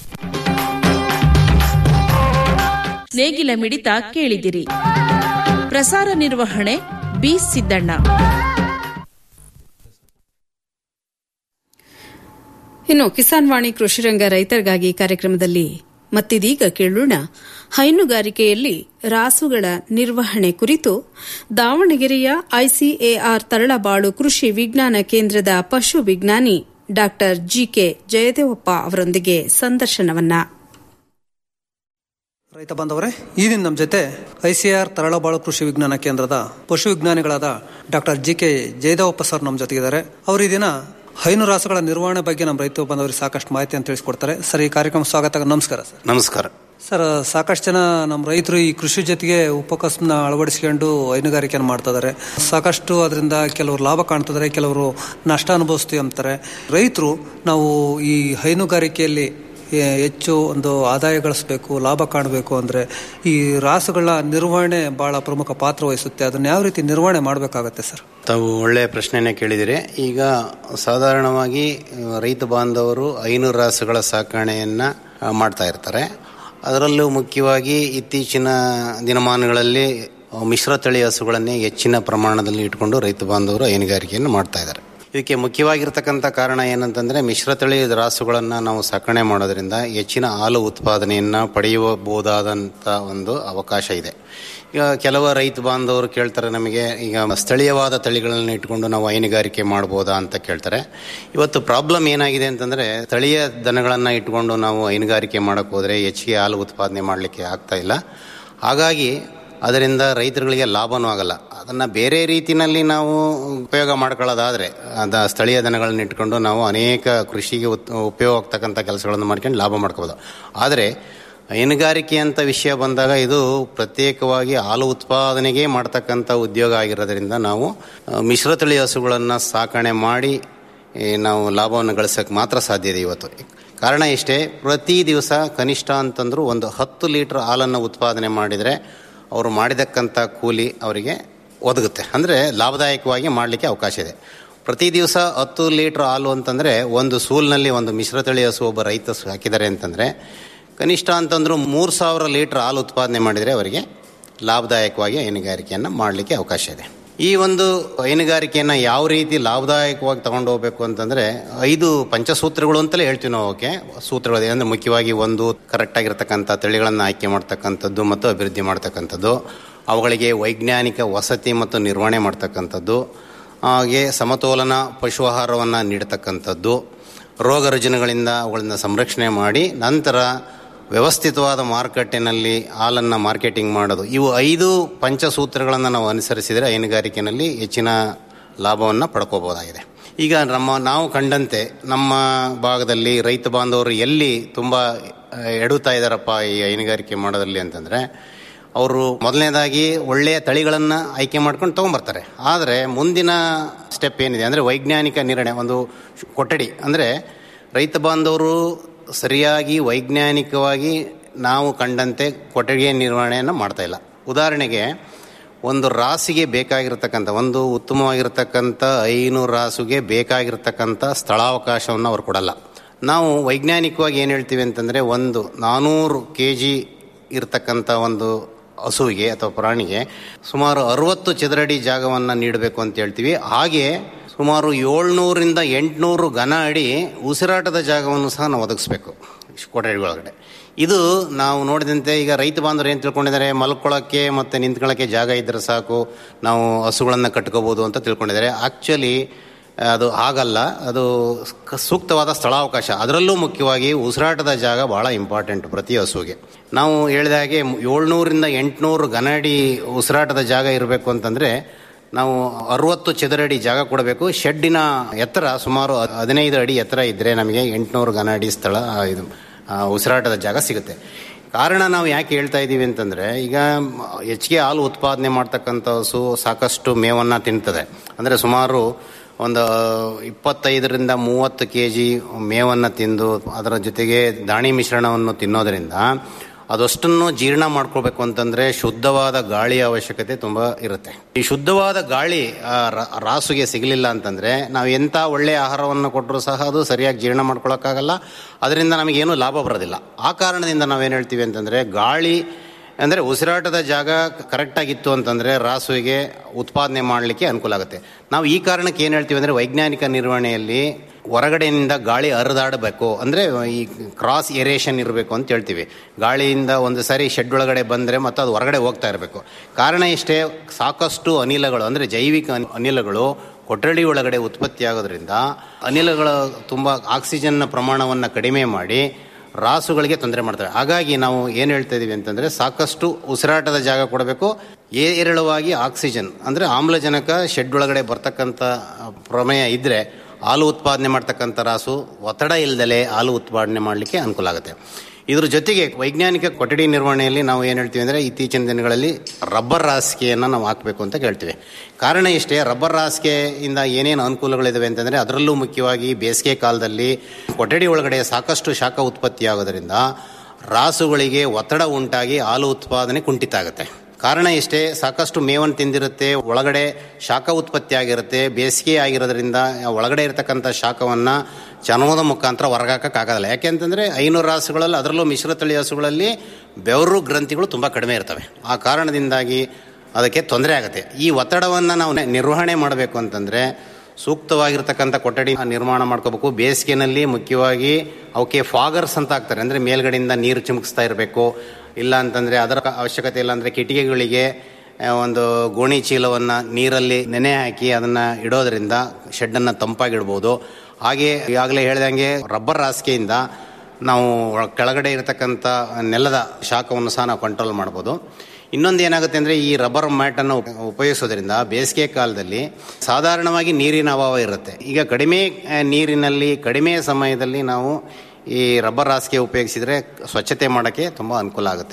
ನೇಗಿಲ ಮಿಡಿತ ಕೇಳಿದಿರಿ ಪ್ರಸಾರ ನಿರ್ವಹಣೆ ಬಿ ಸಿದ್ದಣ್ಣ ಇನ್ನು ಕಿಸಾನ್ ವಾಣಿ ಕೃಷಿರಂಗ ರೈತರಿಗಾಗಿ ಕಾರ್ಯಕ್ರಮದಲ್ಲಿ ಮತ್ತಿದೀಗ ಕೇಳೋಣ ಹೈನುಗಾರಿಕೆಯಲ್ಲಿ ರಾಸುಗಳ ನಿರ್ವಹಣೆ ಕುರಿತು ದಾವಣಗೆರೆಯ ಐಸಿಎಆರ್ ತರಳಬಾಳು ಕೃಷಿ ವಿಜ್ಞಾನ ಕೇಂದ್ರದ ಪಶು ವಿಜ್ಞಾನಿ ಡಾ ಜಿಕೆ ಜಯದೇವಪ್ಪ ಅವರೊಂದಿಗೆ ಸಂದರ್ಶನವನ್ನ ರೈತ ಬಾಂಧವರೇ ಈ ದಿನ ನಮ್ಮ ಜೊತೆ ಐಸಿಆರ್ ತರಳಬಾಳು ಕೃಷಿ ವಿಜ್ಞಾನ ಕೇಂದ್ರದ ಪಶು ವಿಜ್ಞಾನಿಗಳಾದ doctor G K Jayadevappa sir ನಮ್ಮ ಜೊತೆಗಿದ್ದಾರೆ ಅವರು ಈ ದಿನ ಹೈನು ರಾಸುಗಳ ನಿರ್ವಹಣೆ ಬಗ್ಗೆ ನಮ್ಮ ರೈತ ಬಾಂಧವರಿಗೆ ಸಾಕಷ್ಟು ಮಾಹಿತಿಯನ್ನು ತಿಳಿಸ್ಕೊಡ್ತಾರೆ ಸರ್ ಈ ಕಾರ್ಯಕ್ರಮ ಸ್ವಾಗತ ನಮಸ್ಕಾರ ಸರ್ ನಮಸ್ಕಾರ ಸರ್ ಸಾಕಷ್ಟು ಜನ ನಮ್ಮ ರೈತರು ಈ ಕೃಷಿ ಜೊತೆಗೆ ಉಪಕಸನ ಅಳವಡಿಸ್ಕೊಂಡು ಹೈನುಗಾರಿಕೆಯನ್ನು ಮಾಡ್ತಾ ಇದಾರೆ ಸಾಕಷ್ಟು ಅದರಿಂದ ಕೆಲವರು ಲಾಭ ಕಾಣ್ತಿದ್ದಾರೆ ಕೆಲವರು ನಷ್ಟ ಅನುಭವಿಸ್ತೀವಿ ಅಂತಾರೆ ರೈತರು ನಾವು ಈ ಹೈನುಗಾರಿಕೆಯಲ್ಲಿ ಎ- ಹೆಚ್ಚು ಒಂದು ಆದಾಯ ಗಳಿಸಬೇಕು ಲಾಭ ಕಾಣಬೇಕು ಅಂದರೆ ಈ ರಾಸುಗಳ ನಿರ್ವಹಣೆ ಬಹಳ ಪ್ರಮುಖ ಪಾತ್ರ ವಹಿಸುತ್ತೆ ಅದನ್ನ ಯಾವ ರೀತಿ ನಿರ್ವಹಣೆ ಮಾಡಬೇಕಾಗತ್ತೆ ಸರ್ ತಾವು ಒಳ್ಳೆಯ ಪ್ರಶ್ನೆನೇ ಕೇಳಿದಿರಿ ಈಗ ಸಾಧಾರಣವಾಗಿ ಆ, ರೈತ ಬಾಂಧವರು ಐನೂರು ರಾಸುಗಳ ಸಾಕಣೆಯನ್ನು ಆ, ಮಾಡ್ತಾ ಇರ್ತಾರೆ ಅದರಲ್ಲೂ ಮುಖ್ಯವಾಗಿ ಇತ್ತೀಚಿನ ದಿನಮಾನಗಳಲ್ಲಿ ಆ, ಮಿಶ್ರ ತಳಿ ಹಸುಗಳನ್ನೇ ಹೆಚ್ಚಿನ ಪ್ರಮಾಣದಲ್ಲಿ ಇಟ್ಕೊಂಡು ರೈತ ಬಾಂಧವರು ಹೈನುಗಾರಿಕೆಯನ್ನು ಮಾಡ್ತಾ ಇದ್ದಾರೆ ಇದಕ್ಕೆ ಮುಖ್ಯವಾಗಿರ್ತಕ್ಕಂಥ ಕಾರಣ ಏನಂತಂದರೆ ಮಿಶ್ರತಳಿ ರಾಸುಗಳನ್ನು ನಾವು ಸಾಕಣೆ ಮಾಡೋದ್ರಿಂದ ಹೆಚ್ಚಿನ ಹಾಲು ಉತ್ಪಾದನೆಯನ್ನು ಪಡೆಯಬಹುದಾದಂಥ ಒಂದು ಅವಕಾಶ ಇದೆ ಈಗ ಕೆಲವು ರೈತ ಬಾಂಧವರು ಕೇಳ್ತಾರೆ ನಮಗೆ ಈಗ ಸ್ಥಳೀಯವಾದ ತಳಿಗಳನ್ನ ಇಟ್ಕೊಂಡು ನಾವು ಹೈನುಗಾರಿಕೆ ಮಾಡ್ಬೋದಾ ಅಂತ ಕೇಳ್ತಾರೆ ಇವತ್ತು ಪ್ರಾಬ್ಲಮ್ ಏನಾಗಿದೆ ಅಂತಂದರೆ ಸ್ಥಳೀಯ ದನಗಳನ್ನು ಇಟ್ಕೊಂಡು ನಾವು ಹೈನುಗಾರಿಕೆ ಮಾಡೋಕ್ಕೆ ಹೋದರೆ ಹೆಚ್ಚಿಗೆ ಹಾಲು ಉತ್ಪಾದನೆ ಮಾಡಲಿಕ್ಕೆ ಆಗ್ತಾ ಇಲ್ಲ ಹಾಗಾಗಿ ಅದರಿಂದ ರೈತರುಗಳಿಗೆ ಲಾಭನೂ ಆಗಲ್ಲ ಅದನ್ನು ಬೇರೆ ರೀತಿಯಲ್ಲಿ ನಾವು ಉಪಯೋಗ ಮಾಡ್ಕೊಳ್ಳೋದಾದರೆ ಅದ ಸ್ಥಳೀಯ ದನಗಳನ್ನ ಇಟ್ಕೊಂಡು ನಾವು ಅನೇಕ ಕೃಷಿಗೆ ಉತ್ ಉಪಯೋಗ ಆಗ್ತಕ್ಕಂಥ ಕೆಲಸಗಳನ್ನು ಮಾಡ್ಕೊಂಡು ಲಾಭ ಮಾಡ್ಕೋಬೋದು ಆದರೆ ಹೈನುಗಾರಿಕೆ ಅಂತ ವಿಷಯ ಬಂದಾಗ ಇದು ಪ್ರತ್ಯೇಕವಾಗಿ ಹಾಲು ಉತ್ಪಾದನೆಗೆ ಮಾಡ್ತಕ್ಕಂಥ ಉದ್ಯೋಗ ಆಗಿರೋದ್ರಿಂದ ನಾವು ಆ, ಮಿಶ್ರತಳಿ ಹಸುಗಳನ್ನು ಸಾಕಣೆ ಮಾಡಿ ಈ ನಾವು ಲಾಭವನ್ನು ಗಳಿಸೋಕೆ ಮಾತ್ರ ಸಾಧ್ಯ ಇದೆ ಇವತ್ತು ಕಾರಣ ಇಷ್ಟೇ ಪ್ರತಿ ದಿವಸ ಕನಿಷ್ಠ ಅಂತಂದ್ರೂ ಒಂದು ಹತ್ತು ಲೀಟ್ರ್ ಹಾಲನ್ನು ಉತ್ಪಾದನೆ ಮಾಡಿದರೆ ಅವರು ಮಾಡಿದಕ್ಕಂಥ ಕೂಲಿ ಅವರಿಗೆ ಒದಗುತ್ತೆ ಅಂದರೆ ಲಾಭದಾಯಕವಾಗಿ ಮಾಡಲಿಕ್ಕೆ ಅವಕಾಶ ಇದೆ ಪ್ರತಿ ದಿವಸ ಹತ್ತು ಲೀಟ್ರ್ ಹಾಲು ಅಂತಂದರೆ ಒಂದು ಸೂಲ್ನಲ್ಲಿ ಒಂದು ಮಿಶ್ರತಳಿ ಹಸು ಒಬ್ಬ ರೈತ ಹಾಕಿದ್ದಾರೆ ಅಂತಂದರೆ ಕನಿಷ್ಠ ಅಂತಂದ್ರೂ ಮೂರು ಸಾವಿರ ಲೀಟ್ರ್ ಹಾಲು ಉತ್ಪಾದನೆ ಮಾಡಿದರೆ ಅವರಿಗೆ ಲಾಭದಾಯಕವಾಗಿ ಹೈನುಗಾರಿಕೆಯನ್ನು ಮಾಡಲಿಕ್ಕೆ ಅವಕಾಶ ಇದೆ ಈ ಒಂದು ಹೈನುಗಾರಿಕೆಯನ್ನು ಯಾವ ರೀತಿ ಲಾಭದಾಯಕವಾಗಿ ತಗೊಂಡು ಹೋಗ್ಬೇಕು ಅಂತಂದರೆ ಐದು ಪಂಚಸೂತ್ರಗಳು ಅಂತಲೇ ಹೇಳ್ತೀವಿ ನಾವು ಓಕೆ ಸೂತ್ರಗಳು ಅಂದರೆ ಮುಖ್ಯವಾಗಿ ಒಂದು ಕರೆಕ್ಟಾಗಿರ್ತಕ್ಕಂಥ ತಳಿಗಳನ್ನು ಆಯ್ಕೆ ಮಾಡ್ತಕ್ಕಂಥದ್ದು ಮತ್ತು ಅಭಿವೃದ್ಧಿ ಮಾಡ್ತಕ್ಕಂಥದ್ದು ಅವುಗಳಿಗೆ ವೈಜ್ಞಾನಿಕ ವಸತಿ ಮತ್ತು ನಿರ್ವಹಣೆ ಮಾಡ್ತಕ್ಕಂಥದ್ದು ಹಾಗೆ ಸಮತೋಲನ ಪಶು ಆಹಾರವನ್ನು ನೀಡತಕ್ಕಂಥದ್ದು ರೋಗ ರುಜಿನಗಳಿಂದ ಅವುಗಳನ್ನು ಸಂರಕ್ಷಣೆ ಮಾಡಿ ನಂತರ ವ್ಯವಸ್ಥಿತವಾದ ಮಾರುಕಟ್ಟೆನಲ್ಲಿ ಹಾಲನ್ನು ಮಾರ್ಕೆಟಿಂಗ್ ಮಾಡೋದು ಇವು ಐದು ಪಂಚಸೂತ್ರಗಳನ್ನು ನಾವು ಅನುಸರಿಸಿದರೆ ಹೈನುಗಾರಿಕೆಯಲ್ಲಿ ಹೆಚ್ಚಿನ ಲಾಭವನ್ನು ಪಡ್ಕೋಬೋದಾಗಿದೆ ಈಗ ನಮ್ಮ ನಾವು ಕಂಡಂತೆ ನಮ್ಮ ಭಾಗದಲ್ಲಿ ರೈತ ಬಾಂಧವರು ಎಲ್ಲಿ ತುಂಬ ಎಡುತ್ತಾ ಇದ್ದಾರಪ್ಪ ಈ ಹೈನುಗಾರಿಕೆ ಮಾಡೋದ್ರಲ್ಲಿ ಅಂತಂದರೆ ಅವರು ಮೊದಲನೇದಾಗಿ ಒಳ್ಳೆಯ ತಳಿಗಳನ್ನು ಆಯ್ಕೆ ಮಾಡ್ಕೊಂಡು ತೊಗೊಂಬರ್ತಾರೆ ಆದರೆ ಮುಂದಿನ ಸ್ಟೆಪ್ ಏನಿದೆ ಅಂದರೆ ವೈಜ್ಞಾನಿಕ ನಿರ್ಣಯ ಒಂದು ಕೊಠಡಿ ಅಂದರೆ ರೈತ ಬಾಂಧವರು ಸರಿಯಾಗಿ ವೈಜ್ಞಾನಿಕವಾಗಿ ನಾವು ಕಂಡಂತೆ ಕೊಠಡಿಯ ನಿರ್ವಹಣೆಯನ್ನು ಮಾಡ್ತಾ ಇಲ್ಲ ಉದಾಹರಣೆಗೆ ಒಂದು ರಾಸಿಗೆ ಬೇಕಾಗಿರ್ತಕ್ಕಂಥ ಒಂದು ಉತ್ತಮವಾಗಿರ್ತಕ್ಕಂಥ ಐನೂರು ರಾಸುಗೆ ಬೇಕಾಗಿರ್ತಕ್ಕಂಥ ಸ್ಥಳಾವಕಾಶವನ್ನು ಅವ್ರು ಕೊಡಲ್ಲ ನಾವು ವೈಜ್ಞಾನಿಕವಾಗಿ ಏನು ಹೇಳ್ತೀವಿ ಅಂತಂದರೆ ಒಂದು ನಾನ್ನೂರು ಕೆ ಜಿ ಇರತಕ್ಕಂಥ ಒಂದು ಹಸುವಿಗೆ ಅಥವಾ ಪ್ರಾಣಿಗೆ ಸುಮಾರು ಅರವತ್ತು ಚದರಡಿ ಜಾಗವನ್ನು ನೀಡಬೇಕು ಅಂತ ಹೇಳ್ತೀವಿ ಹಾಗೆ ಸುಮಾರು ಏಳ್ನೂರಿಂದ ಎಂಟುನೂರು ಘನ ಅಡಿ ಉಸಿರಾಟದ ಜಾಗವನ್ನು ಸಹ ನಾವು ಒದಗಿಸ್ಬೇಕು ಕೊಠಡಿಗಳೊಳಗಡೆ ಇದು ನಾವು ನೋಡಿದಂತೆ ಈಗ ರೈತ ಬಾಂಧವರು ಏನು ತಿಳ್ಕೊಂಡಿದ್ದಾರೆ ಮಲ್ಕೊಳ್ಳೋಕ್ಕೆ ಮತ್ತು ನಿಂತ್ಕೊಳ್ಳೋಕ್ಕೆ ಜಾಗ ಇದ್ದರೆ ಸಾಕು ನಾವು ಹಸುಗಳನ್ನು ಕಟ್ಕೋಬೋದು ಅಂತ ತಿಳ್ಕೊಂಡಿದ್ದಾರೆ ಆ್ಯಕ್ಚುಲಿ ಅದು ಆಗಲ್ಲ ಅದು ಸೂಕ್ತವಾದ ಸ್ಥಳಾವಕಾಶ ಅದರಲ್ಲೂ ಮುಖ್ಯವಾಗಿ ಉಸಿರಾಟದ ಜಾಗ ಭಾಳ ಇಂಪಾರ್ಟೆಂಟ್ ಪ್ರತಿ ಹಸುವಿಗೆ ನಾವು ಹೇಳಿದ ಹಾಗೆ ಏಳ್ನೂರಿಂದ ಎಂಟುನೂರು ಘನ ಅಡಿ ಉಸಿರಾಟದ ಜಾಗ ಇರಬೇಕು ಅಂತಂದರೆ ನಾವು ಅರುವತ್ತು ಚದರಡಿ ಜಾಗ ಕೊಡಬೇಕು ಶೆಡ್ಡಿನ ಎತ್ತರ ಸುಮಾರು ಹದಿನೈದು ಅಡಿ ಎತ್ತರ ಇದ್ದರೆ ನಮಗೆ ಎಂಟುನೂರು ಘನ ಅಡಿ ಸ್ಥಳ ಇದು ಉಸಿರಾಟದ ಜಾಗ ಸಿಗುತ್ತೆ ಕಾರಣ ನಾವು ಯಾಕೆ ಹೇಳ್ತಾ ಇದ್ದೀವಿ ಅಂತಂದರೆ ಈಗ ಹೆಚ್ಚಿಗೆ ಹಾಲು ಉತ್ಪಾದನೆ ಮಾಡ್ತಕ್ಕಂಥ ಹಸು ಸಾಕಷ್ಟು ಮೇವನ್ನು ತಿಂತದೆ ಅಂದರೆ ಸುಮಾರು ಒಂದು ಇಪ್ಪತ್ತೈದರಿಂದ ಮೂವತ್ತು ಕೆ ಜಿ ಮೇವನ್ನು ತಿಂದು ಅದರ ಜೊತೆಗೆ ದಾಣಿ ಮಿಶ್ರಣವನ್ನು ತಿನ್ನೋದರಿಂದ ಅದಷ್ಟನ್ನು ಜೀರ್ಣ ಮಾಡ್ಕೋಬೇಕು ಅಂತಂದರೆ ಶುದ್ಧವಾದ ಗಾಳಿಯ ಅವಶ್ಯಕತೆ ತುಂಬ ಇರುತ್ತೆ ಈ ಶುದ್ಧವಾದ ಗಾಳಿ ರಾಸುಗೆ ಸಿಗಲಿಲ್ಲ ಅಂತಂದರೆ ನಾವು ಎಂಥ ಒಳ್ಳೆಯ ಆಹಾರವನ್ನು ಕೊಟ್ಟರು ಸಹ ಅದು ಸರಿಯಾಗಿ ಜೀರ್ಣ ಮಾಡ್ಕೊಳಕ್ಕಾಗಲ್ಲ ಅದರಿಂದ ನಮಗೇನು ಲಾಭ ಬರೋದಿಲ್ಲ ಆ ಕಾರಣದಿಂದ ನಾವೇನು ಹೇಳ್ತೀವಿ ಅಂತಂದರೆ ಗಾಳಿ ಅಂದರೆ ಉಸಿರಾಟದ ಜಾಗ ಕರೆಕ್ಟಾಗಿತ್ತು ಅಂತಂದರೆ ರಾಸುವಿಗೆ ಉತ್ಪಾದನೆ ಮಾಡಲಿಕ್ಕೆ ಅನುಕೂಲ ಆಗುತ್ತೆ ನಾವು ಈ ಕಾರಣಕ್ಕೆ ಏನು ಹೇಳ್ತೀವಿ ಅಂದರೆ ವೈಜ್ಞಾನಿಕ ನಿರ್ವಹಣೆಯಲ್ಲಿ ಹೊರಗಡೆಯಿಂದ ಗಾಳಿ ಹರಿದಾಡಬೇಕು ಅಂದರೆ ಈ ಕ್ರಾಸ್ ಏರೇಷನ್ ಇರಬೇಕು ಅಂತ ಹೇಳ್ತೀವಿ ಗಾಳಿಯಿಂದ ಒಂದು ಸಾರಿ ಶೆಡ್ ಒಳಗಡೆ ಬಂದರೆ ಮತ್ತು ಅದು ಹೊರಗಡೆ ಹೋಗ್ತಾ ಇರಬೇಕು ಕಾರಣ ಇಷ್ಟೇ ಸಾಕಷ್ಟು ಅನಿಲಗಳು ಅಂದರೆ ಜೈವಿಕ ಅನಿಲಗಳು ಕೊಠಡಿ ಒಳಗಡೆ ಉತ್ಪತ್ತಿ ಆಗೋದ್ರಿಂದ ಅನಿಲಗಳ ತುಂಬ ಆಕ್ಸಿಜನ್ನ ಪ್ರಮಾಣವನ್ನು ಕಡಿಮೆ ಮಾಡಿ ರಾಸುಗಳಿಗೆ ತೊಂದರೆ ಮಾಡ್ತವೆ ಹಾಗಾಗಿ ನಾವು ಏನು ಹೇಳ್ತಾ ಇದೀವಿ ಅಂತಂದರೆ ಸಾಕಷ್ಟು ಉಸಿರಾಟದ ಜಾಗ ಕೊಡಬೇಕು ಏರಳವಾಗಿ ಆಕ್ಸಿಜನ್ ಅಂದರೆ ಆಮ್ಲಜನಕ ಶೆಡ್ ಒಳಗಡೆ ಬರ್ತಕ್ಕಂಥ ಪ್ರಮೇಯ ಇದ್ದರೆ ಹಾಲು ಉತ್ಪಾದನೆ ಮಾಡ್ತಕ್ಕಂಥ ರಾಸು ಒತ್ತಡ ಇಲ್ಲದಲೇ ಹಾಲು ಉತ್ಪಾದನೆ ಮಾಡಲಿಕ್ಕೆ ಅನುಕೂಲ ಆಗುತ್ತೆ ಇದ್ರ ಜೊತೆಗೆ ವೈಜ್ಞಾನಿಕ ಕೊಠಡಿ ನಿರ್ವಹಣೆಯಲ್ಲಿ ನಾವು ಏನು ಹೇಳ್ತೀವಿ ಅಂದರೆ ಇತ್ತೀಚಿನ ದಿನಗಳಲ್ಲಿ ರಬ್ಬರ್ ಹಾಸಿಗೆಯನ್ನು ನಾವು ಹಾಕಬೇಕು ಅಂತ ಕೇಳ್ತೀವಿ ಕಾರಣ ಇಷ್ಟೇ ರಬ್ಬರ್ ಹಾಸಿಗೆಯಿಂದ ಏನೇನು ಅನುಕೂಲಗಳಿದಾವೆ ಅಂತಂದರೆ ಅದರಲ್ಲೂ ಮುಖ್ಯವಾಗಿ ಬೇಸಿಗೆ ಕಾಲದಲ್ಲಿ ಕೊಠಡಿ ಒಳಗಡೆ ಸಾಕಷ್ಟು ಶಾಖ ಉತ್ಪತ್ತಿ ಆಗೋದ್ರಿಂದ ರಾಸುಗಳಿಗೆ ಒತ್ತಡ ಉಂಟಾಗಿ ಹಾಲು ಉತ್ಪಾದನೆ ಕುಂಠಿತ ಆಗುತ್ತೆ ಕಾರಣ ಇಷ್ಟೇ ಸಾಕಷ್ಟು ಮೇವನ್ನು ತಿಂದಿರುತ್ತೆ ಒಳಗಡೆ ಶಾಖ ಉತ್ಪತ್ತಿ ಆಗಿರುತ್ತೆ ಬೇಸಿಗೆ ಆಗಿರೋದ್ರಿಂದ ಒಳಗಡೆ ಇರತಕ್ಕಂಥ ಶಾಖವನ್ನು ಚರ್ಮದ ಮುಖಾಂತರ ಹೊರಗಾಕೋಕ್ಕಾಗೋದಿಲ್ಲ ಯಾಕೆಂತಂದರೆ ಐನೂರು ರಾಸುಗಳಲ್ಲಿ ಅದರಲ್ಲೂ ಮಿಶ್ರತಳಿ ಹಸುಗಳಲ್ಲಿ ಬೆವರು ಗ್ರಂಥಿಗಳು ತುಂಬ ಕಡಿಮೆ ಇರ್ತವೆ ಆ ಕಾರಣದಿಂದಾಗಿ ಅದಕ್ಕೆ ತೊಂದರೆ ಆಗುತ್ತೆ ಈ ಒತ್ತಡವನ್ನು ನಾವು ನಿರ್ವಹಣೆ ಮಾಡಬೇಕು ಅಂತಂದರೆ ಸೂಕ್ತವಾಗಿರ್ತಕ್ಕಂಥ ಕೊಠಡಿ ನಿರ್ಮಾಣ ಮಾಡ್ಕೋಬೇಕು ಬೇಸಿಗೆನಲ್ಲಿ ಮುಖ್ಯವಾಗಿ ಅವಕ್ಕೆ ಫಾಗರ್ಸ್ ಅಂತ ಆಗ್ತಾರೆ ಅಂದರೆ ಮೇಲ್ಗಡೆಯಿಂದ ನೀರು ಚಿಮುಕಿಸ್ತಾ ಇರಬೇಕು ಇಲ್ಲ ಅಂತಂದರೆ ಅದರ ಅವಶ್ಯಕತೆ ಇಲ್ಲ ಅಂದರೆ ಕಿಟಿಕಿಗಳಿಗೆ ಒಂದು ಗೋಣಿ ಚೀಲವನ್ನು ನೀರಲ್ಲಿ ನೆನೆ ಹಾಕಿ ಅದನ್ನು ಇಡೋದ್ರಿಂದ ಶೆಡ್ಡನ್ನು ತಂಪಾಗಿಡ್ಬೋದು ಹಾಗೆ ಈಗಾಗಲೇ ಹೇಳ್ದಂಗೆ ರಬ್ಬರ್ ಹಾಸಿಗೆಯಿಂದ ನಾವು ಕೆಳಗಡೆ ಇರತಕ್ಕಂಥ ನೆಲದ ಶಾಖವನ್ನು ಸಹ ನಾವು ಕಂಟ್ರೋಲ್ ಮಾಡ್ಬೋದು ಇನ್ನೊಂದು ಏನಾಗುತ್ತೆ ಅಂದರೆ ಈ ರಬ್ಬರ್ ಮ್ಯಾಟನ್ನು ಉಪಯೋಗಿಸೋದ್ರಿಂದ ಬೇಸಿಗೆ ಕಾಲದಲ್ಲಿ ಸಾಧಾರಣವಾಗಿ ನೀರಿನ ಅಭಾವ ಇರುತ್ತೆ ಈಗ ಕಡಿಮೆ ನೀರಿನಲ್ಲಿ ಕಡಿಮೆ ಸಮಯದಲ್ಲಿ ನಾವು ಈ ರಬ್ಬರ್ ಹಾಸಿಗೆ ಉಪಯೋಗಿಸಿದರೆ ಸ್ವಚ್ಛತೆ ಮಾಡೋಕ್ಕೆ ತುಂಬ ಅನುಕೂಲ ಆಗುತ್ತೆ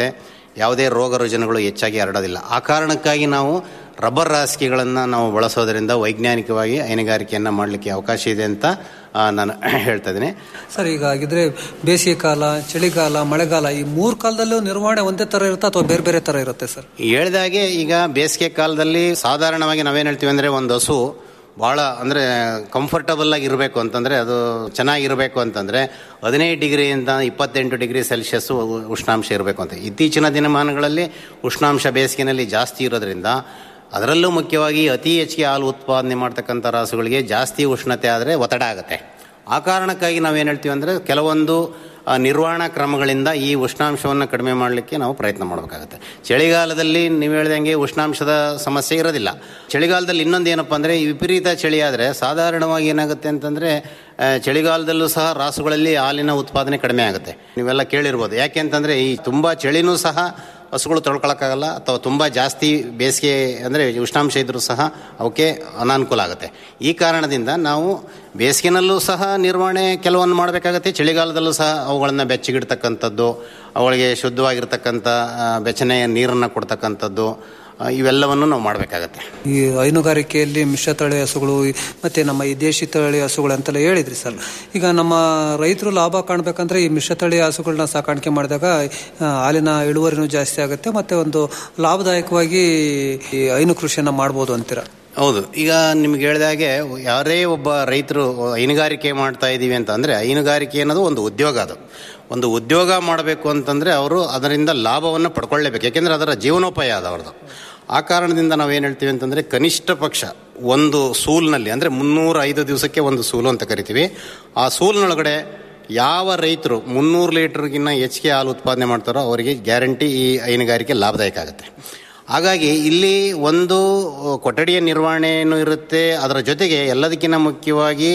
ಯಾವುದೇ ರೋಗ ರುಜಿನಗಳು ಹೆಚ್ಚಾಗಿ ಹರಡೋದಿಲ್ಲ ಆ ಕಾರಣಕ್ಕಾಗಿ ನಾವು ರಬ್ಬರ್ ಹಾಸಿಗೆಗಳನ್ನು ನಾವು ಬಳಸೋದರಿಂದ ವೈಜ್ಞಾನಿಕವಾಗಿ ಹೈನುಗಾರಿಕೆಯನ್ನು ಮಾಡಲಿಕ್ಕೆ ಅವಕಾಶ ಇದೆ ಅಂತ ಆ, ನಾನು ಹೇಳ್ತಾ ಇದ್ದೀನಿ ಸರ್ ಈಗ ಹಾಗಿದ್ರೆ ಬೇಸಿಗೆ ಕಾಲ ಚಳಿಗಾಲ ಮಳೆಗಾಲ ಈ ಮೂರು ಕಾಲದಲ್ಲೂ ನಿರ್ವಹಣೆ ಒಂದೇ ತರ ಇರುತ್ತಾ ಅಥವಾ ಬೇರೆ ಬೇರೆ ತರ ಇರುತ್ತೆ ಸರ್ ಹೇಳಿದಾಗೆ ಈಗ ಬೇಸಿಗೆ ಕಾಲದಲ್ಲಿ ಸಾಧಾರಣವಾಗಿ ನಾವೇನು ಹೇಳ್ತೀವಿ ಅಂದರೆ ಒಂದು ಹಸು ಭಾಳ ಅಂದರೆ ಕಂಫರ್ಟಬಲ್ ಆಗಿ ಇರಬೇಕು ಅಂತಂದರೆ ಅದು ಚೆನ್ನಾಗಿರಬೇಕು ಅಂತಂದರೆ ಹದಿನೈದು ಡಿಗ್ರಿಯಿಂದ ಇಪ್ಪತ್ತೆಂಟು ಡಿಗ್ರಿ ಸೆಲ್ಸಿಯಸ್ ಉಷ್ಣಾಂಶ ಇರಬೇಕು ಅಂತ ಇತ್ತೀಚಿನ ದಿನಮಾನಗಳಲ್ಲಿ ಉಷ್ಣಾಂಶ ಬೇಸಿಗೆನಲ್ಲಿ ಜಾಸ್ತಿ ಇರೋದ್ರಿಂದ ಅದರಲ್ಲೂ ಮುಖ್ಯವಾಗಿ ಅತಿ ಹೆಚ್ಚಿಗೆ ಹಾಲು ಉತ್ಪಾದನೆ ಮಾಡ್ತಕ್ಕಂಥ ರಾಸುಗಳಿಗೆ ಜಾಸ್ತಿ ಉಷ್ಣತೆ ಆದರೆ ಒತ್ತಡ ಆಗುತ್ತೆ ಆ ಕಾರಣಕ್ಕಾಗಿ ನಾವೇನು ಹೇಳ್ತೀವಿ ಅಂದರೆ ಕೆಲವೊಂದು ಆ, ನಿರ್ವಹಣಾ ಕ್ರಮಗಳಿಂದ ಈ ಉಷ್ಣಾಂಶವನ್ನು ಕಡಿಮೆ ಮಾಡಲಿಕ್ಕೆ ನಾವು ಪ್ರಯತ್ನ ಮಾಡಬೇಕಾಗುತ್ತೆ ಚಳಿಗಾಲದಲ್ಲಿ ನೀವು ಹೇಳ್ದಂಗೆ ಉಷ್ಣಾಂಶದ ಸಮಸ್ಯೆ ಇರೋದಿಲ್ಲ ಚಳಿಗಾಲದಲ್ಲಿ ಇನ್ನೊಂದು ಏನಪ್ಪ ಅಂದರೆ ವಿಪರೀತ ಚಳಿ ಆದರೆ ಸಾಧಾರಣವಾಗಿ ಏನಾಗುತ್ತೆ ಅಂತಂದರೆ ಚಳಿಗಾಲದಲ್ಲೂ ಸಹ ರಾಸುಗಳಲ್ಲಿ ಹಾಲಿನ ಉತ್ಪಾದನೆ ಕಡಿಮೆ ಆಗುತ್ತೆ ನೀವೆಲ್ಲ ಕೇಳಿರ್ಬೋದು ಯಾಕೆ ಅಂತಂದರೆ ಈ ತುಂಬ ಚಳಿನೂ ಸಹ ಹಸುಗಳು ತೊಳ್ಕೊಳಕ್ಕಾಗಲ್ಲ ಅಥವಾ ತುಂಬ ಜಾಸ್ತಿ ಬೇಸಿಗೆ ಅಂದರೆ ಉಷ್ಣಾಂಶ ಇದ್ದರೂ ಸಹ ಅವಕ್ಕೆ ಅನಾನುಕೂಲ ಆಗುತ್ತೆ ಈ ಕಾರಣದಿಂದ ನಾವು ಬೇಸಿಗೆನಲ್ಲೂ ಸಹ ನಿರ್ವಹಣೆ ಕೆಲವೊಂದು ಮಾಡಬೇಕಾಗತ್ತೆ ಚಳಿಗಾಲದಲ್ಲೂ ಸಹ ಅವುಗಳನ್ನು ಬೆಚ್ಚಗಿಡ್ತಕ್ಕಂಥದ್ದು ಅವುಗಳಿಗೆ ಶುದ್ಧವಾಗಿರ್ತಕ್ಕಂಥ ಆ, ಬೆಚ್ಚನೆಯ ನೀರನ್ನು ಕೊಡ್ತಕ್ಕಂಥದ್ದು ಆ, ಇವೆಲ್ಲವನ್ನು ನಾವು ಮಾಡಬೇಕಾಗತ್ತೆ ಈ ಹೈನುಗಾರಿಕೆಯಲ್ಲಿ ಮಿಶ್ರ ತಳಿ ಹಸುಗಳು ಈ- ಮತ್ತೆ ನಮ್ಮ ಈ ದೇಶಿ ತಳಿ ಹಸುಗಳು ಅಂತೆಲ್ಲ ಹೇಳಿದ್ರಿ ಸರ್ ಈಗ ನಮ್ಮ ರೈತರು ಲಾಭ ಕಾಣ್ಬೇಕಂದ್ರೆ ಈ ಮಿಶ್ರ ತಳಿ ಹಸುಗಳನ್ನ ಸಾಕಾಣಿಕೆ ಮಾಡಿದಾಗ ಆ, ಹಾಲಿನ ಇಳುವರಿನೂ ಜಾಸ್ತಿ ಆಗುತ್ತೆ ಮತ್ತೆ ಒಂದು ಲಾಭದಾಯಕವಾಗಿ ಈ ಹೈನು ಕೃಷಿಯನ್ನ ಮಾಡ್ಬೋದು ಅಂತೀರ ಹೌದು ಈಗ ನಿಮ್ಗೆ ಹೇಳಿದಾಗೆ ಯಾರೇ ಒಬ್ಬ ರೈತರು ಹೈನುಗಾರಿಕೆ ಮಾಡ್ತಾ ಇದ್ದೀವಿ ಅಂತ ಅಂದರೆ ಹೈನುಗಾರಿಕೆ ಅನ್ನೋದು ಒಂದು ಉದ್ಯೋಗ ಅದು ಒಂದು ಉದ್ಯೋಗ ಮಾಡಬೇಕು ಅಂತಂದರೆ ಅವರು ಅದರಿಂದ ಲಾಭವನ್ನು ಪಡ್ಕೊಳ್ಳೇಬೇಕು ಯಾಕೆಂದರೆ ಅದರ ಜೀವನೋಪಾಯ ಅದು ಅವ್ರದ್ದು ಆ ಕಾರಣದಿಂದ ನಾವೇನು ಹೇಳ್ತೀವಿ ಅಂತಂದರೆ ಕನಿಷ್ಠ ಪಕ್ಷ ಒಂದು ಸೂಲ್ನಲ್ಲಿ ಅಂದರೆ ಮುನ್ನೂರ ಐದು ದಿವಸಕ್ಕೆ ಒಂದು ಸೂಲು ಅಂತ ಕರಿತೀವಿ ಆ ಸೂಲ್ನೊಳಗಡೆ ಯಾವ ರೈತರು ಮುನ್ನೂರು ಲೀಟರ್ಗಿನ್ನ ಹೆಚ್ಚಿಗೆ ಹಾಲು ಉತ್ಪಾದನೆ ಮಾಡ್ತಾರೋ ಅವರಿಗೆ ಗ್ಯಾರಂಟಿ ಈ ಹೈನುಗಾರಿಕೆ ಲಾಭದಾಯಕ ಆಗುತ್ತೆ ಹಾಗಾಗಿ ಇಲ್ಲಿ ಒಂದು ಕೊಠಡಿಯ ನಿರ್ವಹಣೆಯೂ ಇರುತ್ತೆ ಅದರ ಜೊತೆಗೆ ಎಲ್ಲದಕ್ಕಿಂತ ಮುಖ್ಯವಾಗಿ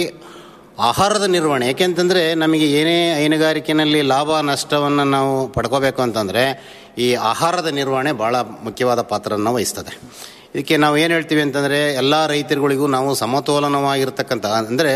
ಆಹಾರದ ನಿರ್ವಹಣೆ ಯಾಕೆಂತಂದರೆ ನಮಗೆ ಏನೇ ಹೈನುಗಾರಿಕೆಯಲ್ಲಿ ಲಾಭ ನಷ್ಟವನ್ನು ನಾವು ಪಡ್ಕೋಬೇಕು ಅಂತಂದರೆ ಈ ಆಹಾರದ ನಿರ್ವಹಣೆ ಭಾಳ ಮುಖ್ಯವಾದ ಪಾತ್ರವನ್ನು ವಹಿಸ್ತದೆ ಇದಕ್ಕೆ ನಾವು ಏನು ಹೇಳ್ತೀವಿ ಅಂತಂದರೆ ಎಲ್ಲ ರೈತರುಗಳಿಗೂ ನಾವು ಸಮತೋಲನವಾಗಿರ್ತಕ್ಕಂಥ ಅಂದರೆ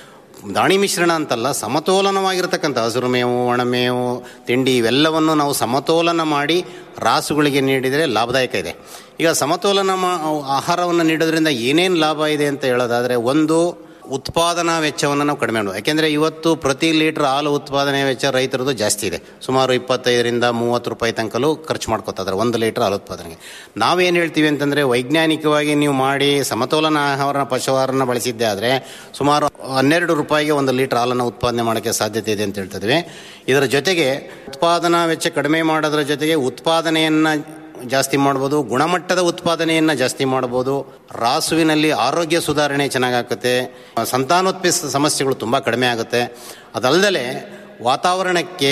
ದಾಣಿ ಮಿಶ್ರಣ ಅಂತಲ್ಲ ಸಮತೋಲನವಾಗಿರ್ತಕ್ಕಂಥ ಹಸಿರು ಮೇವು ಒಣಮೇವು ತಿಂಡಿ ಇವೆಲ್ಲವನ್ನು ನಾವು ಸಮತೋಲನ ಮಾಡಿ ರಾಸುಗಳಿಗೆ ನೀಡಿದರೆ ಲಾಭದಾಯಕ ಇದೆ ಈಗ ಸಮತೋಲನ ಮಾ ಆಹಾರವನ್ನು ನೀಡೋದ್ರಿಂದ ಏನೇನು ಲಾಭ ಇದೆ ಅಂತ ಹೇಳೋದಾದರೆ ಒಂದು ಉತ್ಪಾದನಾ ವೆಚ್ಚವನ್ನು ನಾವು ಕಡಿಮೆ ಮಾಡಬೇಕು ಯಾಕೆಂದರೆ ಇವತ್ತು ಪ್ರತಿ ಲೀಟ್ರ್ ಹಾಲು ಉತ್ಪಾದನೆ ವೆಚ್ಚ ರೈತರದ್ದು ಜಾಸ್ತಿ ಇದೆ ಸುಮಾರು ಇಪ್ಪತ್ತೈದರಿಂದ ಮೂವತ್ತು ರೂಪಾಯಿ ತನಕಲೂ ಖರ್ಚು ಮಾಡ್ಕೋತಾರೆ ಒಂದು ಲೀಟ್ರ್ ಹಾಲು ಉತ್ಪಾದನೆಗೆ ನಾವೇನು ಹೇಳ್ತೀವಿ ಅಂತಂದರೆ ವೈಜ್ಞಾನಿಕವಾಗಿ ನೀವು ಮಾಡಿ ಸಮತೋಲನ ಆಹಾರ ಪಶುಹಾರನ ಬಳಸಿದ್ದೆ ಆದರೆ ಸುಮಾರು ಹನ್ನೆರಡು ರೂಪಾಯಿಗೆ ಒಂದು ಲೀಟ್ರ್ ಹಾಲನ್ನು ಉತ್ಪಾದನೆ ಮಾಡೋಕ್ಕೆ ಸಾಧ್ಯತೆ ಇದೆ ಅಂತ ಹೇಳ್ತಿದ್ವಿ ಇದರ ಜೊತೆಗೆ ಉತ್ಪಾದನಾ ವೆಚ್ಚ ಕಡಿಮೆ ಮಾಡೋದ್ರ ಜೊತೆಗೆ ಉತ್ಪಾದನೆಯನ್ನು ಜಾಸ್ತಿ ಮಾಡ್ಬೋದು ಗುಣಮಟ್ಟದ ಉತ್ಪಾದನೆಯನ್ನು ಜಾಸ್ತಿ ಮಾಡ್ಬೋದು ರಾಸುವಿನಲ್ಲಿ ಆರೋಗ್ಯ ಸುಧಾರಣೆ ಚೆನ್ನಾಗಾಗುತ್ತೆ ಸಂತಾನೋತ್ಪತ್ತಿ ಸಮಸ್ಯೆಗಳು ತುಂಬ ಕಡಿಮೆ ಆಗುತ್ತೆ ಅದಲ್ಲದೆ ವಾತಾವರಣಕ್ಕೆ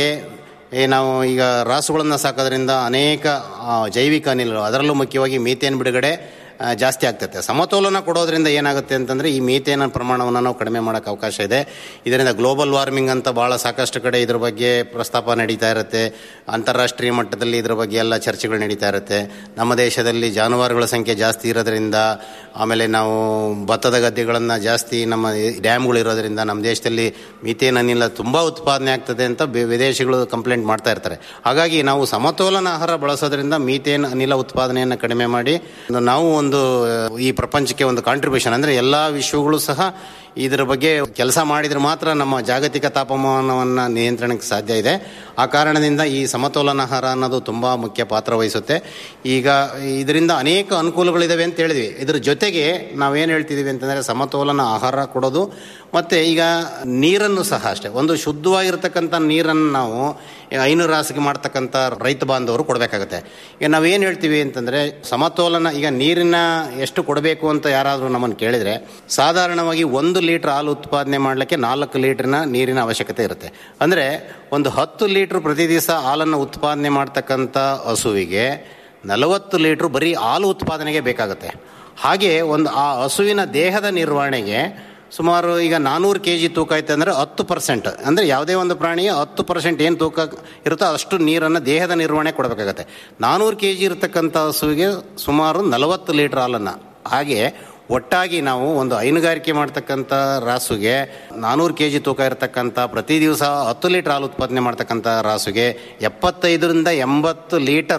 ಈ ನಾವು ಈಗ ರಾಸುಗಳನ್ನು ಸಾಕೋದ್ರಿಂದ ಅನೇಕ ಆ, ಜೈವಿಕ ಅನಿಲಗಳು ಅದರಲ್ಲೂ ಮುಖ್ಯವಾಗಿ ಮೀಥೇನ್ ಬಿಡುಗಡೆ ಆ, ಜಾಸ್ತಿ ಆಗ್ತೈತೆ ಸಮತೋಲನ ಕೊಡೋದ್ರಿಂದ ಏನಾಗುತ್ತೆ ಅಂತಂದರೆ ಈ ಮೀಥೇನ್ ಪ್ರಮಾಣವನ್ನು ನಾವು ಕಡಿಮೆ ಮಾಡೋಕ್ಕೆ ಅವಕಾಶ ಇದೆ ಇದರಿಂದ ಗ್ಲೋಬಲ್ ವಾರ್ಮಿಂಗ್ ಅಂತ ಭಾಳ ಸಾಕಷ್ಟು ಕಡೆ ಇದ್ರ ಬಗ್ಗೆ ಪ್ರಸ್ತಾಪ ನಡೀತಾ ಇರುತ್ತೆ ಅಂತಾರಾಷ್ಟ್ರೀಯ ಮಟ್ಟದಲ್ಲಿ ಇದ್ರ ಬಗ್ಗೆ ಎಲ್ಲ ಚರ್ಚೆಗಳು ನಡೀತಾ ಇರುತ್ತೆ ನಮ್ಮ ದೇಶದಲ್ಲಿ ಜಾನುವಾರುಗಳ ಸಂಖ್ಯೆ ಜಾಸ್ತಿ ಇರೋದ್ರಿಂದ ಆಮೇಲೆ ನಾವು ಭತ್ತದ ಗದ್ದೆಗಳನ್ನು ಜಾಸ್ತಿ ನಮ್ಮ ಡ್ಯಾಮ್ಗಳು ಇರೋದ್ರಿಂದ ನಮ್ಮ ದೇಶದಲ್ಲಿ ಮೀಥೇನ್ ಅನಿಲ ತುಂಬ ಉತ್ಪಾದನೆ ಆಗ್ತದೆ ಅಂತ ಬೆ- ವಿದೇಶಿಗಳು ಕಂಪ್ಲೇಂಟ್ ಮಾಡ್ತಾ ಇರ್ತಾರೆ ಹಾಗಾಗಿ ನಾವು ಸಮತೋಲನ ಆಹಾರ ಬಳಸೋದ್ರಿಂದ ಮೀಥೇನ್ ಅನಿಲ ಉತ್ಪಾದನೆಯನ್ನು ಕಡಿಮೆ ಮಾಡಿ ಒಂದು ನಾವು ಒಂದು ಈ ಪ್ರಪಂಚಕ್ಕೆ ಒಂದು ಕಾಂಟ್ರಿಬ್ಯೂಷನ್ ಅಂದರೆ ಎಲ್ಲ ವಿಶ್ವಗಳು ಸಹ ಇದರ ಬಗ್ಗೆ ಕೆಲಸ ಮಾಡಿದ್ರೆ ಮಾತ್ರ ನಮ್ಮ ಜಾಗತಿಕ ತಾಪಮಾನವನ್ನು ನಿಯಂತ್ರಣಕ್ಕೆ ಸಾಧ್ಯ ಇದೆ ಆ ಕಾರಣದಿಂದ ಈ ಸಮತೋಲನ ಆಹಾರ ಅನ್ನೋದು ತುಂಬ ಮುಖ್ಯ ಪಾತ್ರ ವಹಿಸುತ್ತೆ ಈಗ ಇದರಿಂದ ಅನೇಕ ಅನುಕೂಲಗಳಿದಾವೆ ಅಂತ ಹೇಳಿದ್ವಿ ಇದ್ರ ಜೊತೆಗೆ ನಾವೇನು ಹೇಳ್ತಿದ್ದೀವಿ ಅಂತಂದರೆ ಸಮತೋಲನ ಆಹಾರ ಕೊಡೋದು ಮತ್ತು ಈಗ ನೀರನ್ನು ಸಹ ಅಷ್ಟೇ ಒಂದು ಶುದ್ಧವಾಗಿರ್ತಕ್ಕಂಥ ನೀರನ್ನು ನಾವು ಐನೂರು ರಾಸಿಗೆ ಮಾಡ್ತಕ್ಕಂಥ ರೈತ ಬಾಂಧವರು ಕೊಡಬೇಕಾಗತ್ತೆ ಈಗ ನಾವೇನು ಹೇಳ್ತೀವಿ ಅಂತಂದರೆ ಸಮತೋಲನ ಈಗ ನೀರಿನ ಎಷ್ಟು ಕೊಡಬೇಕು ಅಂತ ಯಾರಾದರೂ ನಮ್ಮನ್ನು ಕೇಳಿದರೆ ಸಾಧಾರಣವಾಗಿ ಒಂದು ಲೀಟ್ರ್ ಹಾಲು ಉತ್ಪಾದನೆ ಮಾಡಲಿಕ್ಕೆ ನಾಲ್ಕು ಲೀಟ್ರಿನ ನೀರಿನ ಅವಶ್ಯಕತೆ ಇರುತ್ತೆ ಅಂದರೆ ಒಂದು ಹತ್ತು ಲೀಟ್ರ್ ಪ್ರತಿ ದಿವಸ ಹಾಲನ್ನು ಉತ್ಪಾದನೆ ಮಾಡ್ತಕ್ಕಂಥ ಹಸುವಿಗೆ ನಲವತ್ತು ಲೀಟ್ರ್ ಬರೀ ಹಾಲು ಉತ್ಪಾದನೆಗೆ ಬೇಕಾಗುತ್ತೆ ಹಾಗೆ ಒಂದು ಆ ಹಸುವಿನ ದೇಹದ ನಿರ್ವಹಣೆಗೆ ಸುಮಾರು ಈಗ ನಾನ್ನೂರು ಕೆ ಜಿ ತೂಕ ಐತೆ ಅಂದರೆ ಹತ್ತು ಪರ್ಸೆಂಟ್ ಅಂದರೆ ಯಾವುದೇ ಒಂದು ಪ್ರಾಣಿಯ ಹತ್ತು ಪರ್ಸೆಂಟ್ ಏನು ತೂಕ ಇರುತ್ತೋ ಅಷ್ಟು ನೀರನ್ನು ದೇಹದ ನಿರ್ವಹಣೆ ಕೊಡಬೇಕಾಗತ್ತೆ ನಾನ್ನೂರು ಕೆ ಜಿ ಇರತಕ್ಕಂಥ ಹಸುವಿಗೆ ಸುಮಾರು ನಲವತ್ತು ಲೀಟ್ರ್ ಹಾಲನ್ನು ಹಾಗೆ ಒಟ್ಟಾಗಿ ನಾವು ಒಂದು ಹೈನುಗಾರಿಕೆ ಮಾಡ್ತಕ್ಕಂಥ ರಾಸುಗೆ ನಾನ್ನೂರು ಕೆ ಜಿ ತೂಕ ಇರತಕ್ಕಂಥ ಪ್ರತಿ ದಿವಸ ಹತ್ತು ಲೀಟ್ರ್ ಹಾಲು ಉತ್ಪಾದನೆ ಮಾಡ್ತಕ್ಕಂಥ ರಾಸುಗೆ ಎಪ್ಪತ್ತೈದರಿಂದ ಎಂಬತ್ತು ಲೀಟರ್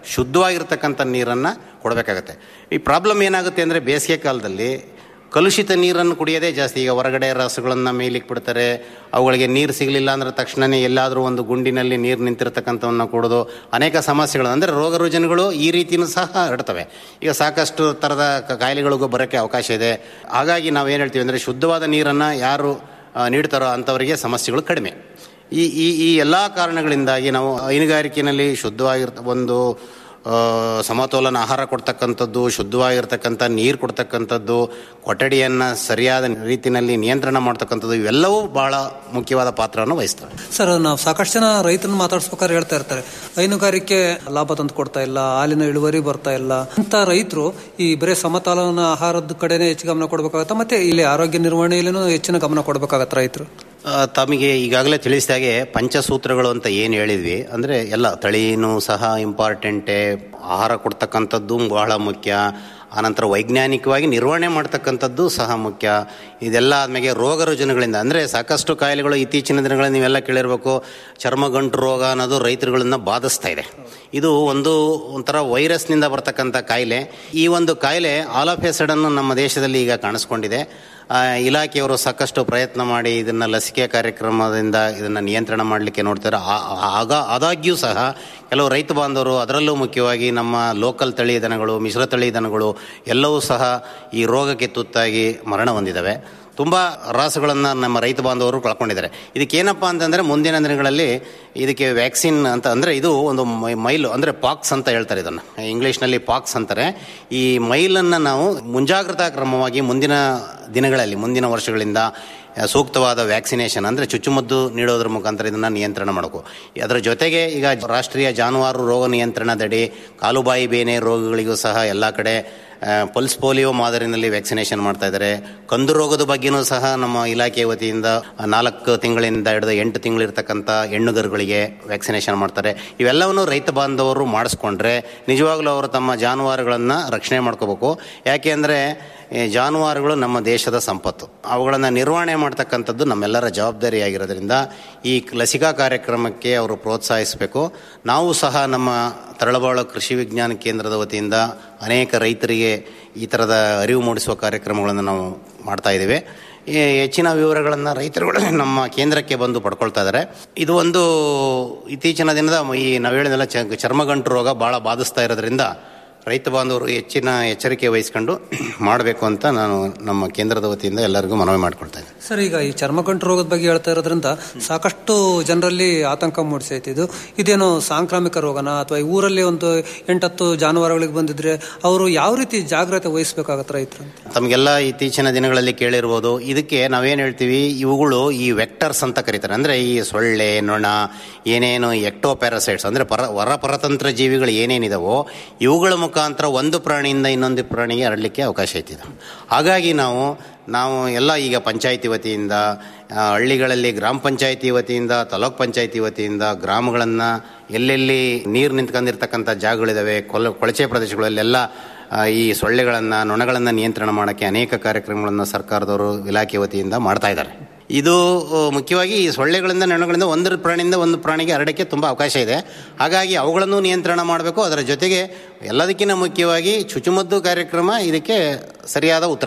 ಶುದ್ಧವಾಗಿರ್ತಕ್ಕಂಥ ನೀರನ್ನು ಕೊಡಬೇಕಾಗತ್ತೆ ಈ ಪ್ರಾಬ್ಲಮ್ ಏನಾಗುತ್ತೆ ಅಂದರೆ ಬೇಸಿಗೆ ಕಾಲದಲ್ಲಿ ಕಲುಷಿತ ನೀರನ್ನು ಕುಡಿಯೋದೇ ಜಾಸ್ತಿ ಈಗ ಹೊರಗಡೆ ರಸಗಳನ್ನು ಮೇಲಿಕ್ಕೆ ಬಿಡ್ತಾರೆ ಅವುಗಳಿಗೆ ನೀರು ಸಿಗಲಿಲ್ಲ ಅಂದ್ರೆ ತಕ್ಷಣವೇ ಎಲ್ಲಾದರೂ ಒಂದು ಗುಂಡಿನಲ್ಲಿ ನೀರು ನಿಂತಿರ್ತಕ್ಕಂಥವನ್ನ ಕೊಡೋದು ಅನೇಕ ಸಮಸ್ಯೆಗಳು ಅಂದರೆ ರೋಗ ರುಜಿನಗಳು ಈ ರೀತಿಯೂ ಸಹ ಹರಡ್ತವೆ ಈಗ ಸಾಕಷ್ಟು ಥರದ ಕ- ಕಾಯಿಲೆಗಳಿಗೂ ಬರೋಕ್ಕೆ ಅವಕಾಶ ಇದೆ ಹಾಗಾಗಿ ನಾವೇನು ಹೇಳ್ತೀವಿ ಅಂದರೆ ಶುದ್ಧವಾದ ನೀರನ್ನು ಯಾರು ಆ, ನೀಡ್ತಾರೋ ಅಂಥವರಿಗೆ ಸಮಸ್ಯೆಗಳು ಕಡಿಮೆ ಈ ಈ ಈ ಎಲ್ಲ ಕಾರಣಗಳಿಂದಾಗಿ ನಾವು ಹೈನುಗಾರಿಕೆಯಲ್ಲಿ ಶುದ್ಧವಾಗಿರ್ತ ಒಂದು ಆ, ಸಮತೋಲನ ಆಹಾರ ಕೊಡ್ತಕ್ಕಂಥದ್ದು ಶುದ್ಧವಾಗಿರ್ತಕ್ಕಂಥ ನೀರು ಕೊಡ್ತಕ್ಕಂಥದ್ದು ಕೊಠಡಿಯನ್ನು ಸರಿಯಾದ ರೀತಿಯಲ್ಲಿ ನಿಯಂತ್ರಣ ಮಾಡ್ತಕ್ಕಂಥದ್ದು ಇವೆಲ್ಲವೂ ಬಹಳ ಮುಖ್ಯವಾದ ಪಾತ್ರವನ್ನು ವಹಿಸ್ತವೆ ಸರ್ ನಾವು ಸಾಕಷ್ಟು ಜನ ರೈತರನ್ನ ಮಾತಾಡ್ಸ್ಬೇಕಾದ್ರೆ ಹೇಳ್ತಾ ಇರ್ತಾರೆ ಹೈನುಗಾರಿಕೆ ಲಾಭ ತಂದು ಕೊಡ್ತಾ ಇಲ್ಲ ಹಾಲಿನ ಇಳುವರಿ ಬರ್ತಾ ಇಲ್ಲ ಅಂತ ರೈತರು ಈ ಬರೀ ಸಮತೋಲನ ಆಹಾರದ ಕಡೆನೇ ಹೆಚ್ಚು ಗಮನ ಕೊಡಬೇಕಾಗತ್ತೆ ಮತ್ತೆ ಇಲ್ಲಿ ಆರೋಗ್ಯ ನಿರ್ವಹಣೆಯಲ್ಲೂ ಹೆಚ್ಚಿನ ಗಮನ ಕೊಡಬೇಕಾಗತ್ತೆ ರೈತರು ಆ, ತಮಗೆ ಈಗಾಗಲೇ ತಿಳಿಸಿದಾಗೆ ಪಂಚಸೂತ್ರಗಳು ಅಂತ ಏನು ಹೇಳಿದ್ವಿ ಅಂದರೆ ಎಲ್ಲ ತಳಿನೂ ಸಹ ಇಂಪಾರ್ಟೆಂಟೇ ಆಹಾರ ಕೊಡ್ತಕ್ಕಂಥದ್ದು ಬಹಳ ಮುಖ್ಯ ಆನಂತರ ವೈಜ್ಞಾನಿಕವಾಗಿ ನಿರ್ವಹಣೆ ಮಾಡ್ತಕ್ಕಂಥದ್ದು ಸಹ ಮುಖ್ಯ ಇದೆಲ್ಲ ಆದ್ಮೇಲೆ ರೋಗ ರುಜಿನಗಳಿಂದ ಅಂದರೆ ಸಾಕಷ್ಟು ಕಾಯಿಲೆಗಳು ಇತ್ತೀಚಿನ ದಿನಗಳಲ್ಲಿ ನೀವೆಲ್ಲ ಕೇಳಿರ್ಬೇಕು ಚರ್ಮಗಂಟು ರೋಗ ಅನ್ನೋದು ರೈತರುಗಳನ್ನ ಬಾಧಿಸ್ತಾ ಇದೆ ಇದು ಒಂದು ಒಂಥರ ವೈರಸ್ನಿಂದ ಬರ್ತಕ್ಕಂಥ ಕಾಯಿಲೆ ಈ ಒಂದು ಕಾಯಿಲೆ ಆಲ್ ಆಫ್ ಎ ಸಡನ್ ನಮ್ಮ ದೇಶದಲ್ಲಿ ಈಗ ಕಾಣಿಸ್ಕೊಂಡಿದೆ ಆ, ಇಲಾಖೆಯವರು ಸಾಕಷ್ಟು ಪ್ರಯತ್ನ ಮಾಡಿ ಇದನ್ನು ಲಸಿಕೆ ಕಾರ್ಯಕ್ರಮದಿಂದ ಇದನ್ನು ನಿಯಂತ್ರಣ ಮಾಡಲಿಕ್ಕೆ ನೋಡ್ತಾರೆ ಆ- ಆ- ಆಗ ಆದಾಗ್ಯೂ ಸಹ ಕೆಲವು ರೈತ ಬಾಂಧವರು ಅದರಲ್ಲೂ ಮುಖ್ಯವಾಗಿ ನಮ್ಮ ಲೋಕಲ್ ತಳಿ ದನಗಳು ಮಿಶ್ರ ತಳಿ ದನಗಳು ಎಲ್ಲವೂ ಸಹ ಈ ರೋಗಕ್ಕೆ ತುತ್ತಾಗಿ ಮರಣ ಹೊಂದಿದ್ದಾವೆ ತುಂಬ ರಾಸುಗಳನ್ನು ನಮ್ಮ ರೈತ ಬಾಂಧವರು ಕಳ್ಕೊಂಡಿದ್ದಾರೆ ಇದಕ್ಕೇನಪ್ಪ ಅಂತಂದರೆ ಮುಂದಿನ ದಿನಗಳಲ್ಲಿ ಇದಕ್ಕೆ ವ್ಯಾಕ್ಸಿನ್ ಅಂತ ಅಂದರೆ ಇದು ಒಂದು ಮೈ- ಮೈಲು ಅಂದರೆ ಪಾಕ್ಸ್ ಅಂತ ಹೇಳ್ತಾರೆ ಇದನ್ನು ಇಂಗ್ಲೀಷ್ನಲ್ಲಿ ಪಾಕ್ಸ್ ಅಂತಾರೆ ಈ ಮೈಲನ್ನು ನಾವು ಮುಂಜಾಗ್ರತಾ ಕ್ರಮವಾಗಿ ಮುಂದಿನ ದಿನಗಳಲ್ಲಿ ಮುಂದಿನ ವರ್ಷಗಳಿಂದ ಆ, ಸೂಕ್ತವಾದ ವ್ಯಾಕ್ಸಿನೇಷನ್ ಅಂದರೆ ಚುಚ್ಚುಮದ್ದು ನೀಡೋದ್ರ ಮುಖಾಂತರ ಇದನ್ನು ನಿಯಂತ್ರಣ ಮಾಡಬೇಕು ಅದರ ಜೊತೆಗೆ ಈಗ ರಾಷ್ಟ್ರೀಯ ಜಾನುವಾರು ರೋಗ ನಿಯಂತ್ರಣದಡಿ ಕಾಲುಬಾಯಿ ಬೇನೆ ರೋಗಗಳಿಗೂ ಸಹ ಎಲ್ಲ ಕಡೆ ಆ, ಪಲ್ಸ್ ಪೋಲಿಯೋ ಮಾದರಿನಲ್ಲಿ ವ್ಯಾಕ್ಸಿನೇಷನ್ ಮಾಡ್ತಾ ಇದ್ದಾರೆ ಕಂದು ರೋಗದ ಬಗ್ಗೆನೂ ಸಹ ನಮ್ಮ ಇಲಾಖೆ ವತಿಯಿಂದ ನಾಲ್ಕು ತಿಂಗಳಿಂದ ಹಿಡಿದು ಎಂಟು ತಿಂಗಳಿರ್ತಕ್ಕಂಥ ಹೆಣ್ಣುಗರುಗಳಿಗೆ ವ್ಯಾಕ್ಸಿನೇಷನ್ ಮಾಡ್ತಾರೆ ಇವೆಲ್ಲವನ್ನು ರೈತ ಬಾಂಧವರು ಮಾಡಿಸ್ಕೊಂಡ್ರೆ ನಿಜವಾಗ್ಲೂ ಅವರು ತಮ್ಮ ಜಾನುವಾರುಗಳನ್ನು ರಕ್ಷಣೆ ಮಾಡ್ಕೋಬೇಕು ಯಾಕೆ ಅಂದರೆ ಈ ಜಾನುವಾರುಗಳು ನಮ್ಮ ದೇಶದ ಸಂಪತ್ತು ಅವುಗಳನ್ನು ನಿರ್ವಹಣೆ ಮಾಡ್ತಕ್ಕಂಥದ್ದು ನಮ್ಮೆಲ್ಲರ ಜವಾಬ್ದಾರಿಯಾಗಿರೋದ್ರಿಂದ ಈ ಲಸಿಕಾ ಕಾರ್ಯಕ್ರಮಕ್ಕೆ ಅವರು ಪ್ರೋತ್ಸಾಹಿಸಬೇಕು ನಾವು ಸಹ ನಮ್ಮ ತರಳಬಾಳು ಕೃಷಿ ವಿಜ್ಞಾನ ಕೇಂದ್ರದ ವತಿಯಿಂದ ಅನೇಕ ರೈತರಿಗೆ ಈ ಥರದ ಅರಿವು ಮೂಡಿಸುವ ಕಾರ್ಯಕ್ರಮಗಳನ್ನು ನಾವು ಮಾಡ್ತಾ ಇದ್ದೇವೆ ಈ ಹೆಚ್ಚಿನ ವಿವರಗಳನ್ನು ರೈತರುಗಳು ನಮ್ಮ ಕೇಂದ್ರಕ್ಕೆ ಬಂದು ಪಡ್ಕೊಳ್ತಾ ಇದ್ದಾರೆ ಇದು ಒಂದು ಇತ್ತೀಚಿನ ದಿನದ ಈ ನಾವು ಹೇಳಿದೆಲ್ಲ ಚ- ಚರ್ಮಗಂಟು ರೋಗ ಭಾಳ ಬಾಧಿಸ್ತಾ ಇರೋದ್ರಿಂದ ರೈತ ಬಾಂಧವರು ಹೆಚ್ಚಿನ ಎಚ್ಚರಿಕೆ ವಹಿಸ್ಕೊಂಡು ಮಾಡಬೇಕು ಅಂತ ನಾನು ನಮ್ಮ ಕೇಂದ್ರದ ವತಿಯಿಂದ ಎಲ್ಲರಿಗೂ ಮನವಿ ಮಾಡ್ಕೊಳ್ತಾ ಇದ್ದೀನಿ ಸರ್ ಈಗ ಈ ಚರ್ಮಗಂಟು ರೋಗದ ಬಗ್ಗೆ ಹೇಳ್ತಾ ಇರೋದ್ರಿಂದ ಸಾಕಷ್ಟು ಜನರಲ್ಲಿ ಆತಂಕ ಮೂಡಿಸೈತೆ ಇದು ಇದೇನು ಸಾಂಕ್ರಾಮಿಕ ರೋಗನ ಅಥವಾ ಈ ಊರಲ್ಲಿ ಒಂದು ಎಂಟತ್ತು ಜಾನುವಾರುಗಳಿಗೆ ಬಂದಿದ್ರೆ ಅವರು ಯಾವ ರೀತಿ ಜಾಗ್ರತೆ ವಹಿಸಬೇಕಾಗತ್ತೆ ರೈತರು ತಮಗೆಲ್ಲ ಇತ್ತೀಚಿನ ದಿನಗಳಲ್ಲಿ ಕೇಳಿರ್ಬೋದು ಇದಕ್ಕೆ ನಾವೇನು ಹೇಳ್ತೀವಿ ಇವುಗಳು ಈ ವೆಕ್ಟರ್ಸ್ ಅಂತ ಕರೀತಾರೆ ಅಂದರೆ ಈ ಸೊಳ್ಳೆ ನೊಣ ಏನೇನು ಎಕ್ಟೋ ಪ್ಯಾರಾಸೈಟ್ಸ್ ಅಂದರೆ ಪರ ಹೊರ ಪರತಂತ್ರ ಜೀವಿಗಳು ಏನೇನಿದಾವೋ ಇವುಗಳ ಮುಖಾಂತರ ಒಂದು ಪ್ರಾಣಿಯಿಂದ ಇನ್ನೊಂದು ಪ್ರಾಣಿಗೆ ಹರಡಲಿಕ್ಕೆ ಅವಕಾಶ ಐತಿದೆ ಹಾಗಾಗಿ ನಾವು ನಾವು ಎಲ್ಲ ಈಗ ಪಂಚಾಯಿತಿ ವತಿಯಿಂದ ಆ, ಹಳ್ಳಿಗಳಲ್ಲಿ ಗ್ರಾಮ ಪಂಚಾಯಿತಿ ವತಿಯಿಂದ ತಾಲೂಕ್ ಪಂಚಾಯಿತಿ ವತಿಯಿಂದ ಗ್ರಾಮಗಳನ್ನು ಎಲ್ಲೆಲ್ಲಿ ನೀರು ನಿಂತ್ಕೊಂಡಿರ್ತಕ್ಕಂಥ ಜಾಗಗಳಿದ್ದಾವೆ ಕೊಲ ಕೊಳಚೆ ಪ್ರದೇಶಗಳಲ್ಲೆಲ್ಲ ಆ, ಈ ಸೊಳ್ಳೆಗಳನ್ನು ನೊಣಗಳನ್ನು ನಿಯಂತ್ರಣ ಮಾಡೋಕ್ಕೆ ಅನೇಕ ಕಾರ್ಯಕ್ರಮಗಳನ್ನು ಸರ್ಕಾರದವರು ಇಲಾಖೆ ವತಿಯಿಂದ ಮಾಡ್ತಾ ಇದ್ದಾರೆ ಇದು ಆ, ಮುಖ್ಯವಾಗಿ ಈ ಸೊಳ್ಳೆಗಳಿಂದ ನೊಣಗಳಿಂದ ಒಂದು ಪ್ರಾಣಿಯಿಂದ ಒಂದು ಪ್ರಾಣಿಗೆ ಹರಡಕ್ಕೆ ತುಂಬ ಅವಕಾಶ ಇದೆ ಹಾಗಾಗಿ ಅವುಗಳನ್ನು ನಿಯಂತ್ರಣ ಮಾಡಬೇಕು ಅದರ ಜೊತೆಗೆ ಎಲ್ಲದಕ್ಕಿಂತ ಮುಖ್ಯವಾಗಿ ಚುಚುಮದ್ದು ಕಾರ್ಯಕ್ರಮ ಇದಕ್ಕೆ ಸರಿಯಾದ ಉತ್ತರ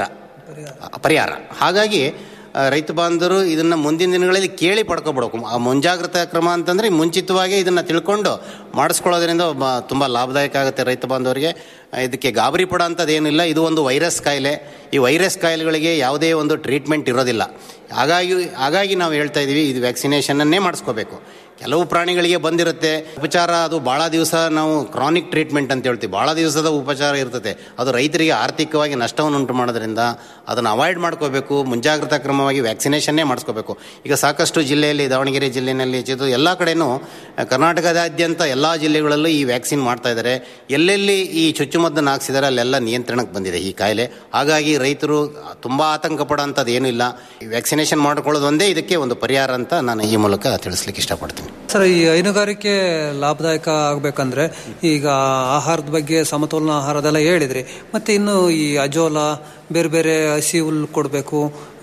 ಪರಿಹಾರ ಹಾಗಾಗಿ ಆ, ರೈತ ಬಾಂಧವರು ಇದನ್ನ ಮುಂದಿನ ದಿನಗಳಲ್ಲಿ ಕೇಳಿ ಪಡ್ಕೊಬಿಡ್ಬೇಕು ಆ ಮುಂಜಾಗ್ರತಾ ಕ್ರಮ ಅಂತಂದ್ರೆ ಮುಂಚಿತವಾಗಿ ಇದನ್ನ ತಿಳ್ಕೊಂಡು ಮಾಡಿಸ್ಕೊಳ್ಳೋದ್ರಿಂದ ಬ- ತುಂಬಾ ಲಾಭದಾಯಕ ಆಗುತ್ತೆ ರೈತ ಬಾಂಧವರಿಗೆ ಆ, ಇದಕ್ಕೆ ಗಾಬರಿ ಪಡೋ ಅಂಥದ್ದೇನಿಲ್ಲ ಇದು ಒಂದು ವೈರಸ್ ಕಾಯಿಲೆ ಈ ವೈರಸ್ ಕಾಯಿಲೆಗಳಿಗೆ ಯಾವುದೇ ಒಂದು ಟ್ರೀಟ್ಮೆಂಟ್ ಇರೋದಿಲ್ಲ ಹಾಗಾಗಿ ಹಾಗಾಗಿ ನಾವು ಹೇಳ್ತಾ ಇದೀವಿ ಇದು ವ್ಯಾಕ್ಸಿನೇಷನ್ನನ್ನೇ ಮಾಡಿಸ್ಕೋಬೇಕು ಕೆಲವು ಪ್ರಾಣಿಗಳಿಗೆ ಬಂದಿರುತ್ತೆ ಉಪಚಾರ ಅದು ಭಾಳ ದಿವಸ ನಾವು ಕ್ರಾನಿಕ್ ಟ್ರೀಟ್ಮೆಂಟ್ ಅಂತ ಹೇಳ್ತೀವಿ ಭಾಳ ದಿವಸದ ಉಪಚಾರ ಇರ್ತದೆ ಅದು ರೈತರಿಗೆ ಆರ್ಥಿಕವಾಗಿ ನಷ್ಟವನ್ನು ಉಂಟು ಮಾಡೋದ್ರಿಂದ ಅದನ್ನು ಅವಾಯ್ಡ್ ಮಾಡ್ಕೋಬೇಕು ಮುಂಜಾಗ್ರತಾ ಕ್ರಮವಾಗಿ ವ್ಯಾಕ್ಸಿನೇಷನ್ನೇ ಮಾಡಿಸ್ಕೋಬೇಕು ಈಗ ಸಾಕಷ್ಟು ಜಿಲ್ಲೆಯಲ್ಲಿ ದಾವಣಗೆರೆ ಜಿಲ್ಲೆಯಲ್ಲಿ ಹೆಚ್ಚಿದ್ದು ಎಲ್ಲ ಕಡೆನೂ ಆ, ಕರ್ನಾಟಕದಾದ್ಯಂತ ಎಲ್ಲ ಜಿಲ್ಲೆಗಳಲ್ಲೂ ಈ ವ್ಯಾಕ್ಸಿನ್ ಮಾಡ್ತಾ ಇದ್ದಾರೆ ಎಲ್ಲೆಲ್ಲಿ ಈ ಚುಚ್ಚುಮದ್ದನ್ನು ಹಾಕ್ಸಿದ್ದಾರೆ ಅಲ್ಲೆಲ್ಲ ನಿಯಂತ್ರಣಕ್ಕೆ ಬಂದಿದೆ ಈ ಕಾಯಿಲೆ ಹಾಗಾಗಿ ರೈತರು ತುಂಬ ಆತಂಕ ಪಡೋಂಥದ್ದು ಏನೂ ಇಲ್ಲ ಈ ವ್ಯಾಕ್ಸಿನೇಷನ್ ಮಾಡ್ಕೊಳ್ಳೋದು ಒಂದೇ ಇದಕ್ಕೆ ಒಂದು ಪರಿಹಾರ ಅಂತ ನಾನು ಈ ಮೂಲಕ ತಿಳಿಸ್ಲಿಕ್ಕೆ ಇಷ್ಟಪಡ್ತೀನಿ ಸರ್ ಈ ಹೈನುಗಾರಿಕೆ ಲಾಭದಾಯಕ ಆಗ್ಬೇಕಂದ್ರೆ ಈಗ ಆಹಾರದ ಬಗ್ಗೆ ಸಮತೋಲನ ಆಹಾರದೆಲ್ಲ ಹೇಳಿದ್ರಿ ಮತ್ತೆ ಇನ್ನು ಈ ಅಜೋಲ ಬೇರೆ ಬೇರೆ ಹಸಿ ಹುಲ್ಲು ಕೊಡಬೇಕು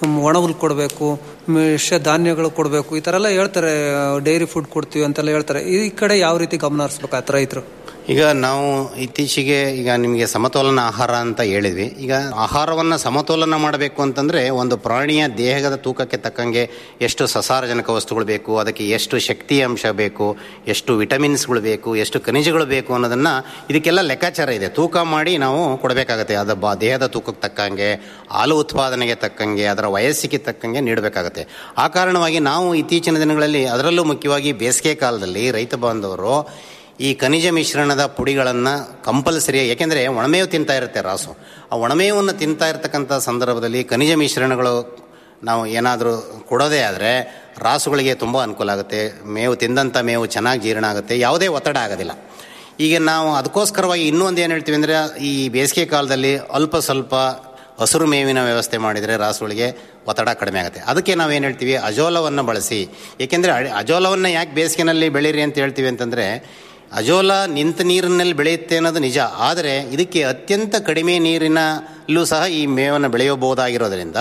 ಮ್, ಒಣ ಹುಲ್ ಕೊಡಬೇಕು ಮಿಶ್ರ ಧಾನ್ಯಗಳು ಕೊಡಬೇಕು ಈ ಥರ ಎಲ್ಲ ಹೇಳ್ತಾರೆ ಡೈರಿ ಫುಡ್ ಕೊಡ್ತೀವಿ ಅಂತೆಲ್ಲ ಹೇಳ್ತಾರೆ ಈ ಕಡೆ ಯಾವ ರೀತಿ ಗಮನ ಹರಿಸ್ಬೇಕಾಗ್ತ ರೈತರು ಈಗ ನಾವು ಇತ್ತೀಚೆಗೆ ಈಗ ನಿಮಗೆ ಸಮತೋಲನ ಆಹಾರ ಅಂತ ಹೇಳಿದ್ವಿ ಈಗ ಆಹಾರವನ್ನು ಸಮತೋಲನ ಮಾಡಬೇಕು ಅಂತಂದ್ರೆ ಒಂದು ಪ್ರಾಣಿಯ ದೇಹದ ತೂಕಕ್ಕೆ ತಕ್ಕಂಗೆ ಎಷ್ಟು ಸಸಾರಜನಕ ವಸ್ತುಗಳು ಬೇಕು ಅದಕ್ಕೆ ಎಷ್ಟು ಶಕ್ತಿ ಅಂಶ ಬೇಕು ಎಷ್ಟು ವಿಟಮಿನ್ಸ್ಗಳು ಬೇಕು ಎಷ್ಟು ಖನಿಜಗಳು ಬೇಕು ಅನ್ನೋದನ್ನ ಇದಕ್ಕೆಲ್ಲ ಲೆಕ್ಕಾಚಾರ ಇದೆ ತೂಕ ಮಾಡಿ ನಾವು ಕೊಡಬೇಕಾಗತ್ತೆ ಅದು ಬ ದೇಹದ ತೂಕಕ್ಕೆ ತಕ್ಕಂಗೆ ಹಾಲು ಉತ್ಪಾದನೆಗೆ ತಕ್ಕಂಗೆ ಅದರ ವಯಸ್ಸಿಗೆ ತಕ್ಕಂಗೆ ನೀಡಬೇಕಾಗತ್ತೆ ಆ ಕಾರಣವಾಗಿ ನಾವು ಇತ್ತೀಚಿನ ದಿನಗಳಲ್ಲಿ ಅದರಲ್ಲೂ ಮುಖ್ಯವಾಗಿ ಬೇಸಿಗೆ ಕಾಲದಲ್ಲಿ ರೈತ ಬಾಂಧವರು ಈ ಖನಿಜ ಮಿಶ್ರಣದ ಪುಡಿಗಳನ್ನು ಕಂಪಲ್ಸರಿ ಯಾಕೆಂದರೆ ಒಣಮೇವು ತಿಂತಾ ಇರುತ್ತೆ ರಾಸು ಆ ಒಣಮೇವನ್ನು ತಿಂತಾ ಇರತಕ್ಕಂಥ ಸಂದರ್ಭದಲ್ಲಿ ಖನಿಜ ಮಿಶ್ರಣಗಳು ನಾವು ಏನಾದರೂ ಕೊಡೋದೇ ಆದರೆ ರಾಸುಗಳಿಗೆ ತುಂಬ ಅನುಕೂಲ ಆಗುತ್ತೆ ಮೇವು ತಿಂದಂಥ ಮೇವು ಚೆನ್ನಾಗಿ ಜೀರ್ಣ ಆಗುತ್ತೆ ಯಾವುದೇ ಒತ್ತಡ ಆಗೋದಿಲ್ಲ ಈಗ ನಾವು ಅದಕ್ಕೋಸ್ಕರವಾಗಿ ಇನ್ನೂ ಒಂದು ಏನು ಹೇಳ್ತೀವಿ ಅಂದರೆ ಈ ಬೇಸಿಗೆ ಕಾಲದಲ್ಲಿ ಅಲ್ಪ ಸ್ವಲ್ಪ ಹಸಿರು ಮೇವಿನ ವ್ಯವಸ್ಥೆ ಮಾಡಿದರೆ ರಾಸುಗಳಿಗೆ ಒತ್ತಡ ಕಡಿಮೆ ಆಗುತ್ತೆ ಅದಕ್ಕೆ ನಾವೇನು ಹೇಳ್ತೀವಿ ಅಜೋಲವನ್ನು ಬಳಸಿ ಏಕೆಂದರೆ ಅಜೋಲವನ್ನು ಯಾಕೆ ಬೇಸಿಗೆನಲ್ಲಿ ಬೆಳೀರಿ ಅಂತ ಹೇಳ್ತೀವಿ ಅಂತಂದರೆ ಅಜೋಲ ನಿಂತ ನೀರಿನಲ್ಲಿ ಬೆಳೆಯುತ್ತೆ ಅನ್ನೋದು ನಿಜ ಆದರೆ ಇದಕ್ಕೆ ಅತ್ಯಂತ ಕಡಿಮೆ ನೀರಿನಲ್ಲೂ ಸಹ ಈ ಮೇವನ್ನು ಬೆಳೆಯಬಹುದಾಗಿರೋದ್ರಿಂದ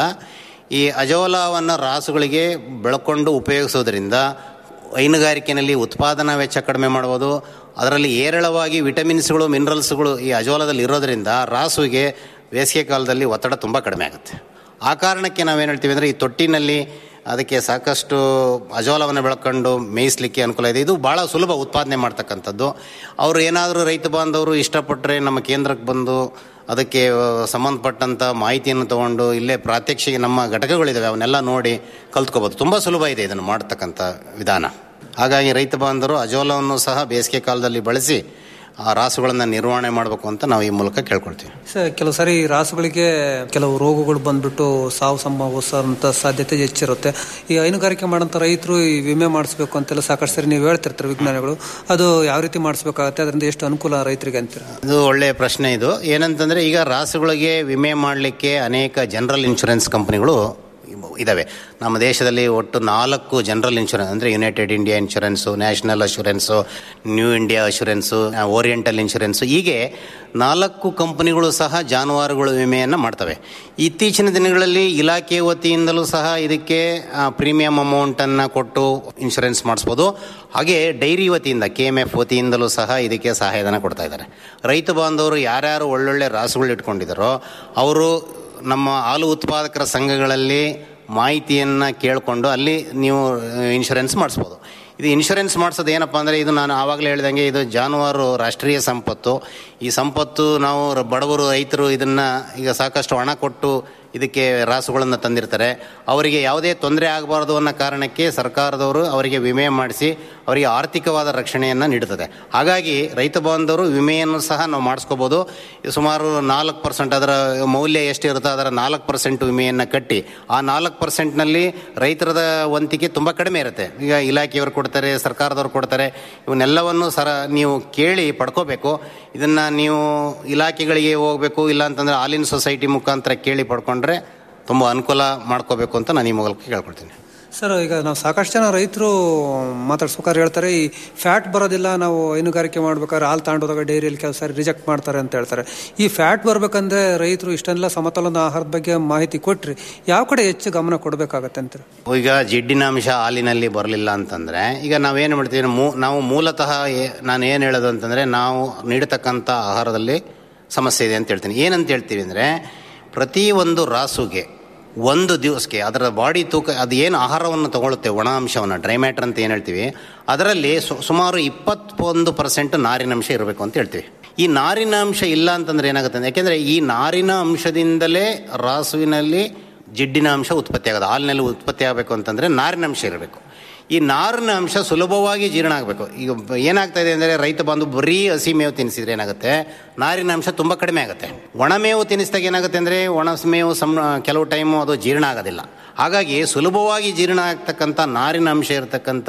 ಈ ಅಜೋಲವನ್ನು ರಾಸುಗಳಿಗೆ ಬೆಳ್ಕೊಂಡು ಉಪಯೋಗಿಸೋದ್ರಿಂದ ಹೈನುಗಾರಿಕೆಯಲ್ಲಿ ಉತ್ಪಾದನಾ ವೆಚ್ಚ ಕಡಿಮೆ ಮಾಡ್ಬೋದು ಅದರಲ್ಲಿ ಏರಳವಾಗಿ ವಿಟಮಿನ್ಸ್ಗಳು ಮಿನರಲ್ಸ್ಗಳು ಈ ಅಜೋಲದಲ್ಲಿ ಇರೋದ್ರಿಂದ ರಾಸುವಿಗೆ ಬೇಸಿಗೆ ಕಾಲದಲ್ಲಿ ಒತ್ತಡ ತುಂಬ ಕಡಿಮೆ ಆಗುತ್ತೆ ಆ ಕಾರಣಕ್ಕೆ ನಾವೇನು ಹೇಳ್ತೀವಿ ಅಂದರೆ ಈ ತೊಟ್ಟಿನಲ್ಲಿ ಅದಕ್ಕೆ ಸಾಕಷ್ಟು ಅಜೋಲವನ್ನು ಬೆಳ್ಕೊಂಡು ಮೇಯಿಸ್ಲಿಕ್ಕೆ ಅನುಕೂಲ ಇದೆ ಇದು ಭಾಳ ಸುಲಭ ಉತ್ಪಾದನೆ ಮಾಡ್ತಕ್ಕಂಥದ್ದು ಅವರು ಏನಾದರೂ ರೈತ ಬಾಂಧವರು ಇಷ್ಟಪಟ್ಟರೆ ನಮ್ಮ ಕೇಂದ್ರಕ್ಕೆ ಬಂದು ಅದಕ್ಕೆ ಸಂಬಂಧಪಟ್ಟಂಥ ಮಾಹಿತಿಯನ್ನು ತಗೊಂಡು ಇಲ್ಲೇ ಪ್ರಾತ್ಯಕ್ಷಿಗೆ ನಮ್ಮ ಘಟಕಗಳಿದ್ದಾವೆ ಅವನ್ನೆಲ್ಲ ನೋಡಿ ಕಲ್ತ್ಕೋಬೋದು ತುಂಬ ಸುಲಭ ಇದೆ ಇದನ್ನು ಮಾಡ್ತಕ್ಕಂಥ ವಿಧಾನ ಹಾಗಾಗಿ ರೈತ ಬಾಂಧವರು ಅಜೋಲವನ್ನು ಸಹ ಬೇಸಿಗೆ ಕಾಲದಲ್ಲಿ ಬಳಸಿ ಆ ರಾಸುಗಳನ್ನು ನಿರ್ವಹಣೆ ಮಾಡಬೇಕು ಅಂತ ನಾವು ಈ ಮೂಲಕ ಕೇಳ್ಕೊಳ್ತೀವಿ ಸರ್ ಕೆಲವು ಸಾರಿ ರಾಸುಗಳಿಗೆ ಕೆಲವು ರೋಗಗಳು ಬಂದ್ಬಿಟ್ಟು ಸಾವು ಸಂಭವಿಸುವಂತ ಸಾಧ್ಯತೆ ಹೆಚ್ಚಿರುತ್ತೆ ಈ ಹೈನುಗಾರಿಕೆ ಮಾಡೋಂಥ ರೈತರು ಈ ವಿಮೆ ಮಾಡಿಸ್ಬೇಕು ಅಂತೆಲ್ಲ ಸಾಕಷ್ಟು ಸರಿ ನೀವು ಹೇಳ್ತಿರ್ತಾರೆ ವಿಜ್ಞಾನಿಗಳು ಅದು ಯಾವ ರೀತಿ ಮಾಡಿಸ್ಬೇಕಾಗತ್ತೆ ಅದರಿಂದ ಎಷ್ಟು ಅನುಕೂಲ ರೈತರಿಗೆ ಅಂತೀರ ಇದು ಒಳ್ಳೆಯ ಪ್ರಶ್ನೆ ಇದು ಏನಂತಂದರೆ ಈಗ ರಾಸುಗಳಿಗೆ ವಿಮೆ ಮಾಡಲಿಕ್ಕೆ ಅನೇಕ ಜನರಲ್ ಇನ್ಶೂರೆನ್ಸ್ ಕಂಪನಿಗಳು ಇದ್ದಾವೆ ನಮ್ಮ ದೇಶದಲ್ಲಿ ಒಟ್ಟು ನಾಲ್ಕು ಜನರಲ್ ಇನ್ಶೂರೆನ್ಸ್ ಅಂದರೆ United India insurance national assurance new India assurance oriental insurance ಹೀಗೆ ನಾಲ್ಕು ಕಂಪನಿಗಳು ಸಹ ಜಾನುವಾರುಗಳ ವಿಮೆಯನ್ನು ಮಾಡ್ತವೆ ಇತ್ತೀಚಿನ ದಿನಗಳಲ್ಲಿ ಇಲಾಖೆ ವತಿಯಿಂದಲೂ ಸಹ ಇದಕ್ಕೆ ಪ್ರೀಮಿಯಂ ಅಮೌಂಟನ್ನು ಕೊಟ್ಟು ಇನ್ಶೂರೆನ್ಸ್ ಮಾಡಿಸ್ಬೋದು ಹಾಗೆ ಡೈರಿ ವತಿಯಿಂದ ಕೆ ಎಮ್ ಎಫ್ ವತಿಯಿಂದಲೂ ಸಹ ಇದಕ್ಕೆ ಸಹಾಯಧನ ಕೊಡ್ತಾ ಇದ್ದಾರೆ ರೈತ ಬಾಂಧವರು ಯಾರ್ಯಾರು ಒಳ್ಳೊಳ್ಳೆ ರಾಸುಗಳು ಇಟ್ಕೊಂಡಿದ್ದಾರೋ ಅವರು ನಮ್ಮ ಹಾಲು ಉತ್ಪಾದಕರ ಸಂಘಗಳಲ್ಲಿ ಮಾಹಿತಿಯನ್ನು ಕೇಳಿಕೊಂಡು ಅಲ್ಲಿ ನೀವು ಇನ್ಶೂರೆನ್ಸ್ ಮಾಡಿಸ್ಬೋದು ಇದು ಇನ್ಶೂರೆನ್ಸ್ ಮಾಡಿಸೋದು ಏನಪ್ಪ ಅಂದರೆ ಇದು ನಾನು ಆವಾಗಲೇ ಹೇಳ್ದಂಗೆ ಇದು ಜಾನುವಾರು ರಾಷ್ಟ್ರೀಯ ಸಂಪತ್ತು ಈ ಸಂಪತ್ತು ನಾವು ರ- ಬಡವರು ರೈತರು ಇದನ್ನು ಈಗ ಸಾಕಷ್ಟು ಹಣ ಕೊಟ್ಟು ಇದಕ್ಕೆ ರಾಸುಗಳನ್ನು ತಂದಿರ್ತಾರೆ ಅವರಿಗೆ ಯಾವುದೇ ತೊಂದರೆ ಆಗಬಾರ್ದು ಅನ್ನೋ ಕಾರಣಕ್ಕೆ ಸರ್ಕಾರದವರು ಅವರಿಗೆ ವಿಮೆ ಮಾಡಿಸಿ ಅವರಿಗೆ ಆರ್ಥಿಕವಾದ ರಕ್ಷಣೆಯನ್ನು ನೀಡುತ್ತದೆ ಹಾಗಾಗಿ ರೈತ ಬಾಂಧವರು ವಿಮೆಯನ್ನು ಸಹ ನಾವು ಮಾಡಿಸ್ಕೋಬೋದು ಇದು ಸುಮಾರು ನಾಲ್ಕು ಪರ್ಸೆಂಟ್ ಅದರ ಮೌಲ್ಯ ಎಷ್ಟಿರುತ್ತೋ ಅದರ ನಾಲ್ಕು ಪರ್ಸೆಂಟ್ ವಿಮೆಯನ್ನು ಕಟ್ಟಿ ಆ ನಾಲ್ಕು ಪರ್ಸೆಂಟ್ನಲ್ಲಿ ರೈತರದ ವಂತಿಕೆ ತುಂಬ ಕಡಿಮೆ ಇರುತ್ತೆ ಈಗ ಇಲಾಖೆಯವರು ಕೊಡ್ತಾರೆ ಸರ್ಕಾರದವ್ರು ಕೊಡ್ತಾರೆ ಇವನ್ನೆಲ್ಲವನ್ನು ಸರ ನೀವು ಕೇಳಿ ಪಡ್ಕೋಬೇಕು ಇದನ್ನು ನೀವು ಇಲಾಖೆಗಳಿಗೆ ಹೋಗಬೇಕು ಇಲ್ಲ ಅಂತಂದರೆ ಹಾಲಿನ ಸೊಸೈಟಿ ಮುಖಾಂತರ ಕೇಳಿ ಪಡ್ಕೊಂಡ್ರೆ ತುಂಬ ಅನುಕೂಲ ಮಾಡ್ಕೋಬೇಕು ಅಂತ ನಾನು ಈ ಮೂಲಕ ಕೇಳ್ಕೊಳ್ತೀನಿ ಸರ್ ಈಗ ನಾವು ಸಾಕಷ್ಟು ಜನ ರೈತರು ಮಾತಾಡ್ಸ್ಬೇಕಾದ್ರೆ ಹೇಳ್ತಾರೆ ಈ ಫ್ಯಾಟ್ ಬರೋದಿಲ್ಲ ನಾವು ಹೈನುಗಾರಿಕೆ ಮಾಡ್ಬೇಕಾದ್ರೆ ಹಾಲು ತಗೊಂಡೋದಾಗ ಡೈರಿಯಲ್ಲಿ ಕೆಲವು ಸಾರಿ ರಿಜೆಕ್ಟ್ ಮಾಡ್ತಾರೆ ಅಂತ ಹೇಳ್ತಾರೆ ಈ ಫ್ಯಾಟ್ ಬರ್ಬೇಕಂದ್ರೆ ರೈತರು ಇಷ್ಟೆಲ್ಲ ಸಮತೋಲನ ಆಹಾರದ ಬಗ್ಗೆ ಮಾಹಿತಿ ಕೊಟ್ರಿ ಯಾವ ಕಡೆ ಹೆಚ್ಚು ಗಮನ ಕೊಡಬೇಕಾಗತ್ತೆ ಅಂತಾರೆ ಈಗ ಜಿಡ್ಡಿನ ಅಂಶ ಹಾಲಿನಲ್ಲಿ ಬರಲಿಲ್ಲ ಅಂತಂದರೆ ಈಗ ನಾವೇನು ಮಾಡ್ತೀವಿ ಮೂ ನಾವು ಮೂಲತಃ ಏ- ನಾನು ಏನು ಹೇಳೋದು ಅಂತಂದರೆ ನಾವು ನೀಡತಕ್ಕಂಥ ಆಹಾರದಲ್ಲಿ ಸಮಸ್ಯೆ ಇದೆ ಅಂತ ಹೇಳ್ತೀನಿ ಏನಂತ ಹೇಳ್ತೀವಿ ಅಂದರೆ ಪ್ರತಿ ಒಂದು ರಾಸುಗೆ ಒಂದು ದಿವಸಕ್ಕೆ ಅದರ ಬಾಡಿ ತೂಕ ಅದು ಏನು ಆಹಾರವನ್ನು ತಗೊಳುತ್ತೆ ಒಣ ಅಂಶವನ್ನು ಡ್ರೈ ಮ್ಯಾಟರ್ ಅಂತ ಏನು ಹೇಳ್ತೀವಿ ಅದರಲ್ಲಿ ಸು- ಸುಮಾರು ಇಪ್ಪತ್ತೊಂದು ಪರ್ಸೆಂಟ್ ನಾರಿನಂಶ ಇರಬೇಕು ಅಂತ ಹೇಳ್ತೀವಿ ಈ ನಾರಿನ ಅಂಶ ಇಲ್ಲ ಅಂತಂದ್ರೆ ಏನಾಗುತ್ತೆ ಅಂದ್ರೆ ಯಾಕೆಂದರೆ ಈ ನಾರಿನ ಅಂಶದಿಂದಲೇ ರಾಸುವಿನಲ್ಲಿ ಜಿಡ್ಡಿನ ಅಂಶ ಉತ್ಪತ್ತಿ ಆಗೋದು ಹಾಲಿನಲ್ಲಿ ಉತ್ಪತ್ತಿ ಆಗಬೇಕು ಅಂತಂದರೆ ನಾರಿನ ಅಂಶ ಇರಬೇಕು ಈ ನಾರಿನ ಅಂಶ ಸುಲಭವಾಗಿ ಜೀರ್ಣ ಆಗಬೇಕು ಈಗ ಬ- ಏನಾಗ್ತಾ ಇದೆ ಅಂದರೆ ರೈತ ಬಂದು ಬರೀ ಹಸಿ ಮೇವು ತಿನ್ನಿಸಿದ್ರೆ ಏನಾಗುತ್ತೆ ನಾರಿನ ಅಂಶ ತುಂಬ ಕಡಿಮೆ ಆಗುತ್ತೆ ಒಣಮೇವು ತಿನ್ನಿಸಿದಾಗ ಏನಾಗುತ್ತೆ ಅಂದರೆ ಒಣ ಮೇವು ಸಮ್ ಕೆಲವು ಟೈಮು ಅದು ಜೀರ್ಣ ಆಗೋದಿಲ್ಲ ಹಾಗಾಗಿ ಸುಲಭವಾಗಿ ಜೀರ್ಣ ಆಗ್ತಕ್ಕಂಥ ನಾರಿನ ಅಂಶ ಇರತಕ್ಕಂಥ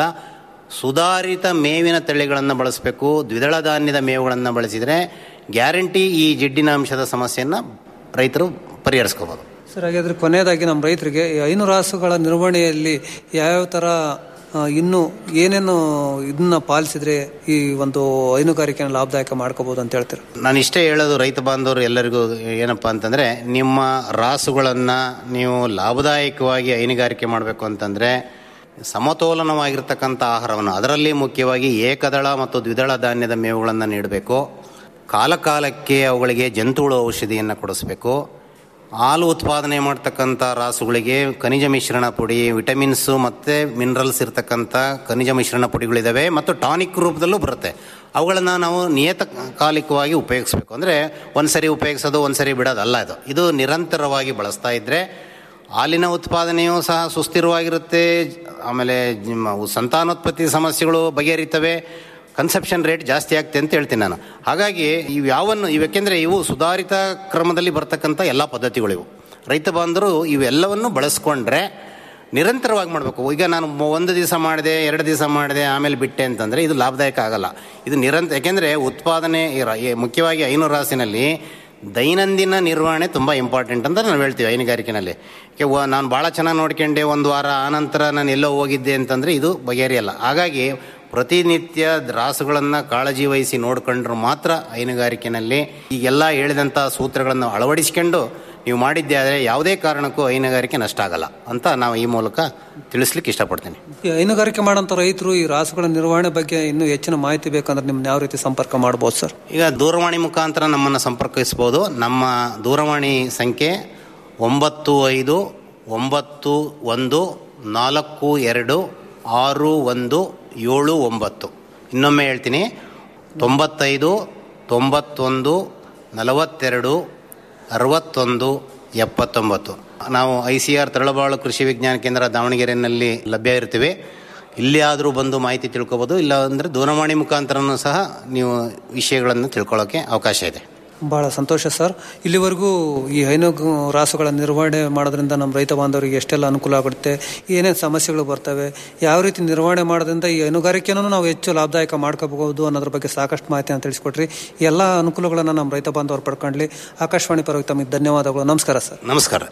ಸುಧಾರಿತ ಮೇವಿನ ತಳಿಗಳನ್ನು ಬಳಸಬೇಕು ದ್ವಿದಳ ಧಾನ್ಯದ ಮೇವುಗಳನ್ನು ಬಳಸಿದರೆ ಗ್ಯಾರಂಟಿ ಈ ಜಿಡ್ಡಿನ ಅಂಶದ ಸಮಸ್ಯೆಯನ್ನು ರೈತರು ಪರಿಹರಿಸ್ಕೋಬೋದು ಸರ್ ಹಾಗಾದ್ರೆ ಕೊನೆಯದಾಗಿ ನಮ್ಮ ರೈತರಿಗೆ ಈ ಹೈನು ರಾಸುಗಳ ನಿರ್ವಹಣೆಯಲ್ಲಿ ಯಾವ್ಯಾವ ಥರ ಆ, ಇನ್ನು ಏನೇನು ಇದನ್ನ ಪಾಲಿಸಿದ್ರೆ ಈ ಒಂದು ಹೈನುಗಾರಿಕೆನ ಲಾಭದಾಯಕ ಮಾಡ್ಕೋಬಹುದು ಅಂತ ಹೇಳ್ತೀರಾ ನಾನು ಇಷ್ಟೇ ಹೇಳೋದು ರೈತ ಬಾಂಧವರು ಎಲ್ಲರಿಗೂ ಏನಪ್ಪ ಅಂತಂದರೆ ನಿಮ್ಮ ರಾಸುಗಳನ್ನು ನೀವು ಲಾಭದಾಯಕವಾಗಿ ಹೈನುಗಾರಿಕೆ ಮಾಡಬೇಕು ಅಂತಂದರೆ ಸಮತೋಲನವಾಗಿರ್ತಕ್ಕಂಥ ಆಹಾರವನ್ನು ಅದರಲ್ಲಿ ಮುಖ್ಯವಾಗಿ ಏಕದಳ ಮತ್ತು ದ್ವಿದಳ ಧಾನ್ಯದ ಮೇವುಗಳನ್ನು ನೀಡಬೇಕು ಕಾಲಕಾಲಕ್ಕೆ ಅವುಗಳಿಗೆ ಜಂತುಹುಳು ಔಷಧಿಯನ್ನು ಕೊಡಿಸ್ಬೇಕು ಹಾಲು ಉತ್ಪಾದನೆ ಮಾಡ್ತಕ್ಕಂಥ ರಾಸುಗಳಿಗೆ ಖನಿಜ ಮಿಶ್ರಣ ಪುಡಿ ವಿಟಮಿನ್ಸು ಮತ್ತು ಮಿನರಲ್ಸ್ ಇರ್ತಕ್ಕಂಥ ಖನಿಜ ಮಿಶ್ರಣ ಪುಡಿಗಳಿದ್ದಾವೆ ಮತ್ತು ಟಾನಿಕ್ ರೂಪದಲ್ಲೂ ಬರುತ್ತೆ ಅವುಗಳನ್ನು ನಾವು ನಿಯತಕಾಲಿಕವಾಗಿ ಉಪಯೋಗಿಸ್ಬೇಕು ಅಂದರೆ ಒಂದು ಸರಿ ಉಪಯೋಗಿಸೋದು ಒಂದು ಸರಿ ಬಿಡೋದಲ್ಲ ಇದು ಇದು ನಿರಂತರವಾಗಿ ಬಳಸ್ತಾ ಇದ್ದರೆ ಹಾಲಿನ ಉತ್ಪಾದನೆಯೂ ಸಹ ಸುಸ್ಥಿರವಾಗಿರುತ್ತೆ ಆಮೇಲೆ ಜಿಮ್- ಸಂತಾನೋತ್ಪತ್ತಿ ಸಮಸ್ಯೆಗಳು ಬಗೆಹರಿತವೆ ಕನ್ಸೆಪ್ಷನ್ ರೇಟ್ ಜಾಸ್ತಿ ಆಗ್ತೆ ಅಂತ ಹೇಳ್ತೀನಿ ನಾನು ಹಾಗಾಗಿ ಇವು ಯಾವನ್ನು ಇವೆಕೆಂದರೆ ಇವು ಸುಧಾರಿತ ಕ್ರಮದಲ್ಲಿ ಬರ್ತಕ್ಕಂಥ ಎಲ್ಲ ಪದ್ಧತಿಗಳು ಇವು ರೈತ ಬಾಂಧವರು ಇವೆಲ್ಲವನ್ನು ಬಳಸ್ಕೊಂಡ್ರೆ ನಿರಂತರವಾಗಿ ಮಾಡಬೇಕು ಈಗ ನಾನು ಮೊ- ಒಂದು ದಿವಸ ಮಾಡಿದೆ ಎರಡು ದಿವಸ ಮಾಡಿದೆ ಆಮೇಲೆ ಬಿಟ್ಟೆ ಅಂತಂದರೆ ಇದು ಲಾಭದಾಯಕ ಆಗಲ್ಲ ಇದು ನಿರಂತರ ಯಾಕೆಂದರೆ ಉತ್ಪಾದನೆ ಈ ರ- ಈ ಮುಖ್ಯವಾಗಿ ಐನೂರು ರಾಸಿನಲ್ಲಿ ದೈನಂದಿನ ನಿರ್ವಹಣೆ ತುಂಬ ಇಂಪಾರ್ಟೆಂಟ್ ಅಂತ ನಾವು ಹೇಳ್ತೀವಿ ಹೈನುಗಾರಿಕೆನಲ್ಲಿ ಯಾಕೆ ವ- ನಾನು ಭಾಳ ಚೆನ್ನಾಗಿ ನೋಡ್ಕೊಂಡೆ ಒಂದು ವಾರ ಆನಂತರ ನಾನು ಎಲ್ಲೋ ಹೋಗಿದ್ದೆ ಅಂತಂದರೆ ಇದು ಬಗೆಹರಿಯಲ್ಲ ಹಾಗಾಗಿ ಪ್ರತಿನಿತ್ಯ ರಾಸುಗಳನ್ನು ಕಾಳಜಿ ವಹಿಸಿ ನೋಡ್ಕೊಂಡ್ರೆ ಮಾತ್ರ ಹೈನುಗಾರಿಕೆನಲ್ಲಿ ಈಗೆಲ್ಲ ಹೇಳಿದಂಥ ಸೂತ್ರಗಳನ್ನು ಅಳವಡಿಸ್ಕೊಂಡು ನೀವು ಮಾಡಿದ್ದೆ ಆದರೆ ಯಾವುದೇ ಕಾರಣಕ್ಕೂ ಹೈನುಗಾರಿಕೆ ನಷ್ಟ ಆಗಲ್ಲ ಅಂತ ನಾವು ಈ ಮೂಲಕ ತಿಳಿಸ್ಲಿಕ್ಕೆ ಇಷ್ಟಪಡ್ತೀನಿ ಈ ಹೈನುಗಾರಿಕೆ ಮಾಡೋಂಥ ರೈತರು ಈ ರಾಸುಗಳ ನಿರ್ವಹಣೆ ಬಗ್ಗೆ ಇನ್ನೂ ಹೆಚ್ಚಿನ ಮಾಹಿತಿ ಬೇಕಂದ್ರೆ ನಿಮ್ನ ಯಾವ ರೀತಿ ಸಂಪರ್ಕ ಮಾಡ್ಬೋದು ಸರ್ ಈಗ ದೂರವಾಣಿ ಮುಖಾಂತರ ನಮ್ಮನ್ನು ಸಂಪರ್ಕಿಸ್ಬೋದು ನಮ್ಮ ದೂರವಾಣಿ ಸಂಖ್ಯೆ ಒಂಬತ್ತು ಐದು ಒಂಬತ್ತು ಒಂದು ನಾಲ್ಕು ಎರಡು ಆರು ಒಂದು ಏಳು ಒಂಬತ್ತು ಇನ್ನೊಮ್ಮೆ ಹೇಳ್ತೀನಿ ತೊಂಬತ್ತೈದು ತೊಂಬತ್ತೊಂದು ನಲವತ್ತೆರಡು ಅರವತ್ತೊಂದು ಎಪ್ಪತ್ತೊಂಬತ್ತು ನಾವು ಐ ಸಿ ಆರ್ ತರಳಬಾಳು ಕೃಷಿ ವಿಜ್ಞಾನ ಕೇಂದ್ರ ದಾವಣಗೆರೆಯಲ್ಲಿ ಲಭ್ಯ ಇರ್ತೀವಿ ಇಲ್ಲಿ ಆದರೂ ಬಂದು ಮಾಹಿತಿ ತಿಳ್ಕೊಬೋದು ಇಲ್ಲ ಅಂದರೆ ದೂರವಾಣಿ ಮುಖಾಂತರನೂ ಸಹ ನೀವು ವಿಷಯಗಳನ್ನು ತಿಳ್ಕೊಳ್ಳೋಕ್ಕೆ ಅವಕಾಶ ಇದೆ ಬಹಳ ಸಂತೋಷ ಸರ್ ಇಲ್ಲಿವರೆಗೂ ಈ ಹೈನು ರಾಸುಗಳ ನಿರ್ವಹಣೆ ಮಾಡೋದ್ರಿಂದ ನಮ್ಮ ರೈತ ಬಾಂಧವರಿಗೆ ಎಷ್ಟೆಲ್ಲ ಅನುಕೂಲ ಆಗುತ್ತೆ ಏನೇನು ಸಮಸ್ಯೆಗಳು ಬರ್ತವೆ ಯಾವ ರೀತಿ ನಿರ್ವಹಣೆ ಮಾಡೋದ್ರಿಂದ ಈ ಹೈನುಗಾರಿಕೆನೂ ನಾವು ಹೆಚ್ಚು ಲಾಭದಾಯಕ ಮಾಡ್ಕೋಬಹುದು ಅನ್ನೋದ್ರ ಬಗ್ಗೆ ಸಾಕಷ್ಟು ಮಾಹಿತಿಯನ್ನು ತಿಳಿಸ್ಕೊಟ್ರಿ ಈ ಎಲ್ಲ ಅನುಕೂಲಗಳನ್ನು ನಮ್ಮ ರೈತ ಬಾಂಧವರು ಪಡ್ಕೊಂಡ್ಲಿ ಆಕಾಶವಾಣಿ ಪರವಾಗಿ ತಮಗೆ ಧನ್ಯವಾದಗಳು ನಮಸ್ಕಾರ ಸರ್ ನಮಸ್ಕಾರ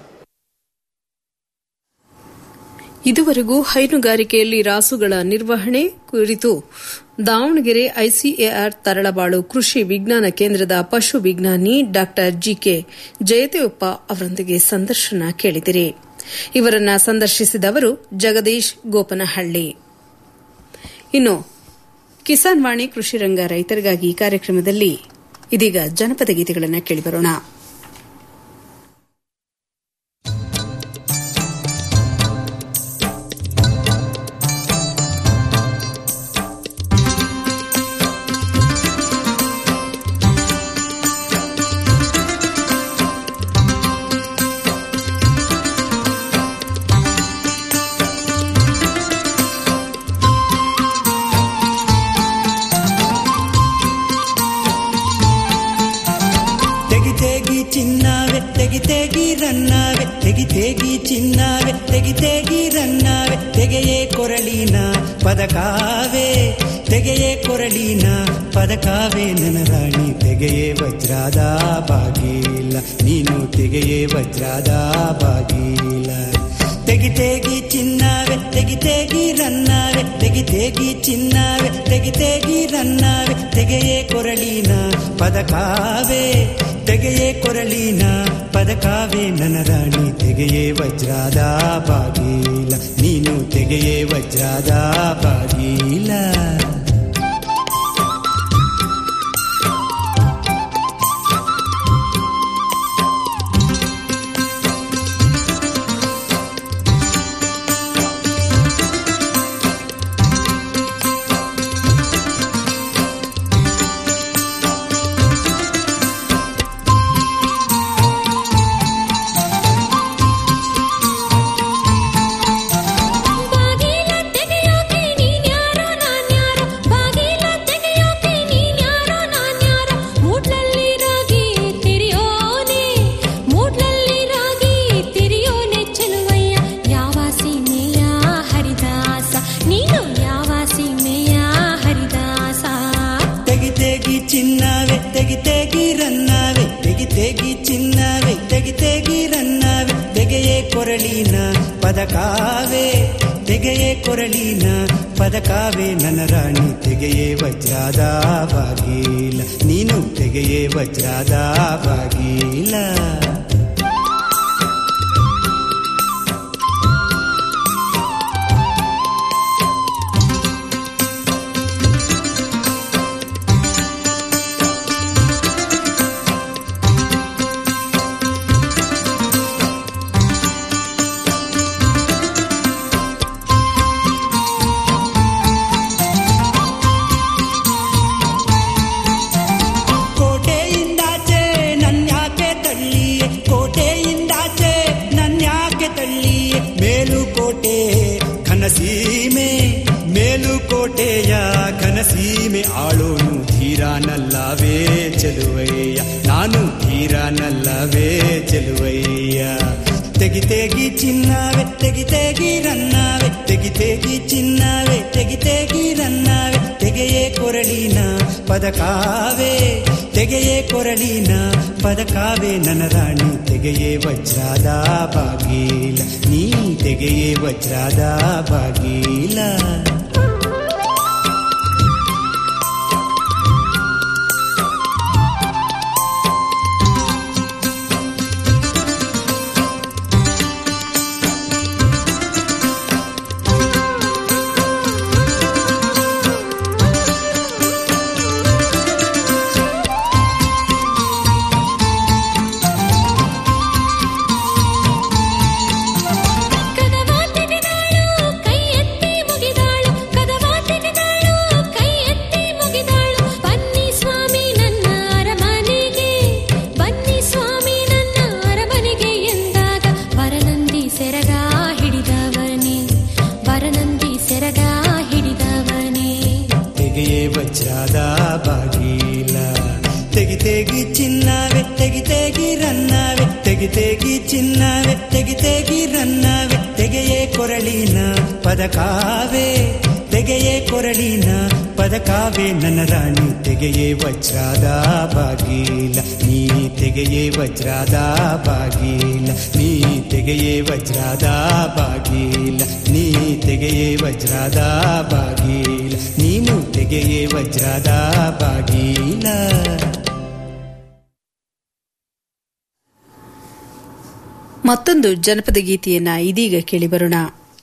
ಇದುವರೆಗೂ ಹೈನುಗಾರಿಕೆಯಲ್ಲಿ ರಾಸುಗಳ ನಿರ್ವಹಣೆ ಕುರಿತು ದಾವಣಗೆರೆ ಐಸಿಎಆರ್ ತರಳಬಾಳು ಕೃಷಿ ವಿಜ್ಞಾನ ಕೇಂದ್ರದ ಪಶು ವಿಜ್ಞಾನಿ ಡಾಕ್ಟರ್ ಜಿಕೆ ಜಯದೇವಪ್ಪ ಅವರೊಂದಿಗೆ ಸಂದರ್ಶನ ಕೇಳಿದಿರಿ ಇವರನ್ನ ಸಂದರ್ಶಿಸಿದವರು ಜಗದೀಶ್ ಗೋಪನಹಳ್ಳಿ ಇನ್ನು ಕಿಸಾನ್ ವಾಣಿ ಕೃಷಿ ರಂಗ ರೈತರಿಗಾಗಿ ಕಾರ್ಯಕ್ರಮದಲ್ಲಿ ಇದೀಗ ಜನಪದ ಗೀತೆಗಳನ್ನು ಕೇಳಿಬರೋಣ ತೆಗಿ ತೆಗಿ ಚಿನ್ನವೆ ತೆಗಿ ತೆಗಿ ರನ್ನವೆ ತೆಗಿ ತೆಗಿ ಚಿನ್ನವೆ ತೆಗಿ ತೆಗಿ ರನ್ನವೆ ತೆಗೆಯೇ ಕೊರಳಿನ ಪದಕಾವೆ ತೆಗೆಯೇ ಕೊರಳಿನ ಪದಕಾವೆ ನನ್ನ ರಾಣಿ ತೆಗೆಯೇ ವಜ್ರದ ಬಾಗಿಲ ನೀನು ತೆಗೆಯೇ ವಜ್ರದ ಬಾಗಿಲ ತೆಗಿ ತೆಗಿ ಚಿನ್ನವೆ ತೆಗಿ ತೆಗಿ ರನ್ನವೆ ತೆಗಿ ತೆಗಿ ಚಿನ್ನವೆ ತೆಗಿ ತೆಗಿ ರನ್ನವೆ ತೆಗೆಯೇ ಕೊರಳಿನ ಪದಕಾವೆ ತೆಗೆಯೇ ಕೊರಳಿನ ಪದಕಾವೆ ನನ್ನ ರಾಣಿ ತೆಗೆಯೇ ವಜ್ರದ ಬಾಗಿಲ ನೀನು ತೆಗೆಯೇ ವಜ್ರದ ಬಾಗಿಲ ಬಾಗಿಲ ತೆಗೆಯೋಕೆ ನೀನ್ಯಾರೋ ನಾನ್ಯಾರೋ ಬಾಗಿಲ ತೆಗೆಯೋಕೆ ನೀನ್ಯಾರೋ ನಾನ್ಯಾರೋ ಮೂಡ್ಲಲ್ಲಿ ರಾಗಿ ತಿರಿಯೋನೆ ಮೂಡ್ಲಲ್ಲಿ ರಾಗಿ ತಿರಿಯೋನೆ ಚೆಲುವಯ್ಯ ಯಾವ ಸೀಮೆಯ ಹರಿದಾಸ ನೀನು ಯಾವ ಸೀಮೆಯ ಹರಿದಾಸ ತೆಗಿ ತೆಗಿ ಚಿನ್ನವೆ ತೆಗಿ ತೆಗಿ ರನ್ನವೆ ತೆಗಿ ತೆಗಿ ಚಿನ್ನವೆ ತೆಗಿ ತೆಗಿ ರನ್ನವೆ ತೆಗಿ ತೆಗೆಯೇ ಕೊರಳಿನ ಪದಕಾವೆ ತೆಗೆಯೇ ಕೊರಳಿನ ಪದಕಾವೆ ನನ್ನ ರಾಣಿ ತೆಗೆಯೇ ವಜ್ರದ ಬಾಗೀಲ ನೀನು ತೆಗೆಯೇ ವಜ್ರದ ಬಾಗೀಲ ಕೋಟೆಯಿಂದಾಚೆ ನನ್ಯಾಕೆ ತಳ್ಳಿಯೆ ಕೋಟೆಯಿಂದಾಚೆ ನನ್ಯಾಕೆ ತಳ್ಳಿಯೆ ಮೇಲುಕೋಟೆ ಘನಸೀಮೆ ಮೇಲುಕೋಟೆಯ ಘನಸೀಮೆ ಆಳೋನು ಧೀರಾನಲ್ಲವೇ ಚೆಲುವಯ್ಯ ನಾನು ಧೀರಾನಲ್ಲವೇ ಚೆಲುವಯ್ಯ ತೆಗಿತೇಗಿ ಚಿನ್ನವೆ ತೆಗಿತೇಗಿ ರನ್ನವೆ ತೆಗಿತೇಗಿ ಚಿನ್ನವೆ ತೆಗಿತೇಗಿ ರನ್ನವೆ ತೆಗೆಯೇ ಕೊರಳಿನ ಪದಕಾವೆ ತೆಗೆಯೇ ಕೊರಳಿನ ಪದಕಾವೆ ನನ್ನ ರಾಣಿ ತೆಗೆಯೇ ವಜ್ರದ ಬಾಗೀಲ ನೀ ತೆಗೆಯೇ ವಜ್ರದ ಬಾಗೀಲ ಕದವ ತೆಗೆದಾಳು ಕೈ ಎತ್ತಿ ಮುಗಿದಾಳು ಕದವ ತೆಗೆದಾಳು ಕೈ ಎತ್ತಿ ಮುಗಿದಾಳು ಬನ್ನಿ ಸ್ವಾಮಿ ನನ್ನ ಅರಮನೆಗೆ ಬನ್ನಿ ಸ್ವಾಮಿ ನನ್ನ ಅರಮನೆಗೆ ಎಂದಾಗ ವರನಂದಿ ಸೆರಗ ಹಿಡಿದವನೇ ವರನಂದಿ ಸೆರಗ ಹಿಡಿದವನೇ ತೆಗೆಯೇ ವಜ್ರದ ಬಾಗೀಲ ತೆಗಿತೇಗಿ ಚಿನ್ನವೆ ತೆಗಿತೇಗಿ ರನ್ನವೆ ತೆಗಿತೇಗಿ ಚಿನ್ನವೆ ತೆಗಿತೇಗಿ ರನ್ನವೆ ತೆಗೆಯೇ ಕೊರಳಿನ ಪದಕಾವೆ ತೆಗೆಯೇ ಕೊರಳಿನ ಪದಕಾವೆ ನನ್ನ ರಾಣಿ ತೆಗೆಯೇ ವಜ್ರದ ಬಾಗೀಲ ನೀ ತೆಗೆಯೇ ವಜ್ರದ ಬಾಗೀಲ ನೀ ತೆಗೆಯೇ ವಜ್ರದ ಬಾಗೀಲ ನೀ ತೆಗೆಯೇ ವಜ್ರದ ಬಾಗೀಲ ನೀನು ತೆಗೆಯೇ ವಜ್ರದ ಬಾಗೀಲ ಮತ್ತೊಂದು ಜನಪದ ಗೀತೆಯನ್ನ ಇದೀಗ ಕೇಳಿಬರೋಣ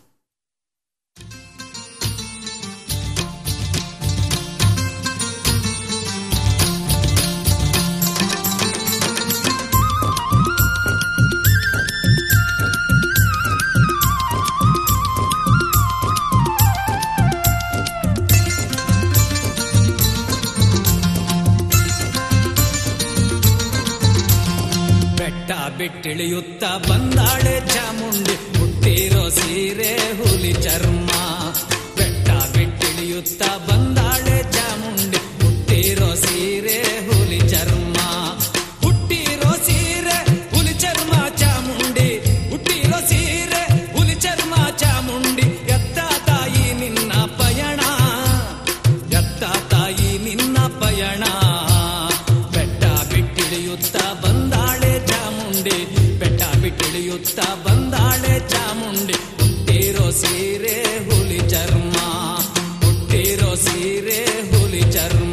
ಬೆಟ್ಟ ಬಿಟ್ಟಿಳಿಯುತ್ತ ಬಂದಾಳೆ ಚಾಮುಂಡಿ ಹುಟ್ಟಿರೋ ಸೀರೆ ಹುಲಿ ಚರ್ಮ ಬೆಟ್ಟ ಬಿಟ್ಟಿಳಿಯುತ್ತ ಬಂದಾಳೆ ಚಾಮುಂಡಿ ಹುಟ್ಟಿರೋ ಸೀರೆ ಹುಲಿ ಚರ್ಮ ಹುಟ್ಟಿರೋ ಸೀರೆ ಹುಲಿ ಚರ್ಮ ಚಾಮುಂಡಿ ಹುಟ್ಟಿರೋ ಸೀರೆ ಹುಲಿ ಚರ್ಮ ಚಾಮುಂಡಿ ಎತ್ತ ತಾಯಿ ನಿನ್ನ ಪಯಣ ಎತ್ತ ತಾಯಿ ನಿನ್ನ ಪಯಣ ಬೆಟ್ಟ ಬಿಟ್ಟಿಳಿಯುತ್ತ ಬಂದಾಳೆ ಚಾಮುಂಡಿ ಬೆಟ್ಟ ಬಿಟ್ಟಿಳಿಯುತ್ತ ಬಂದಾಳೆ ಚಾಮುಂಡಿ ಹುಟ್ಟಿರೋ ಸೀರೆ ಹುಲಿ ಚರ್ಮ ಹುಟ್ಟಿರೋ ಸೀರೆ ಹುಲಿ ಚರ್ಮ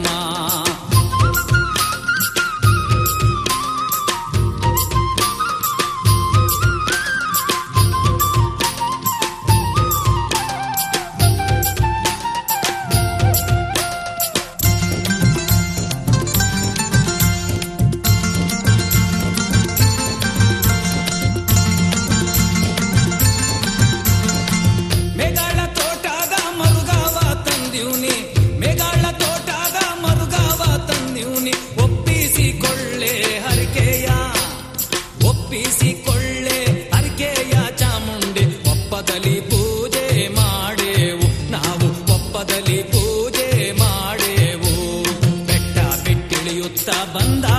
ಮೇಗಾಳ ತೋಟಾಗ ಮರುಗಾವ ತಂದಿವ್ನಿ ಮೇಗಾಳ ತೋಟಾಗ ಮರುಗಾವ ತಂದಿವ್ನಿ ಒಪ್ಪಿಸಿಕೊಳ್ಳೆ ಹರಿಕೆಯ ಒಪ್ಪಿಸಿಕೊಳ್ಳೆ ಹರಿಕೆಯ ಚಾಮುಂಡಿ ಒಪ್ಪದಲ್ಲಿ ಪೂಜೆ ಮಾಡೇವು ನಾವು ಒಪ್ಪದಲ್ಲಿ ಪೂಜೆ ಮಾಡೇವು ಬೆಟ್ಟ ಬಿಟ್ಟಿಳಿಯುತ್ತ ಬಂದ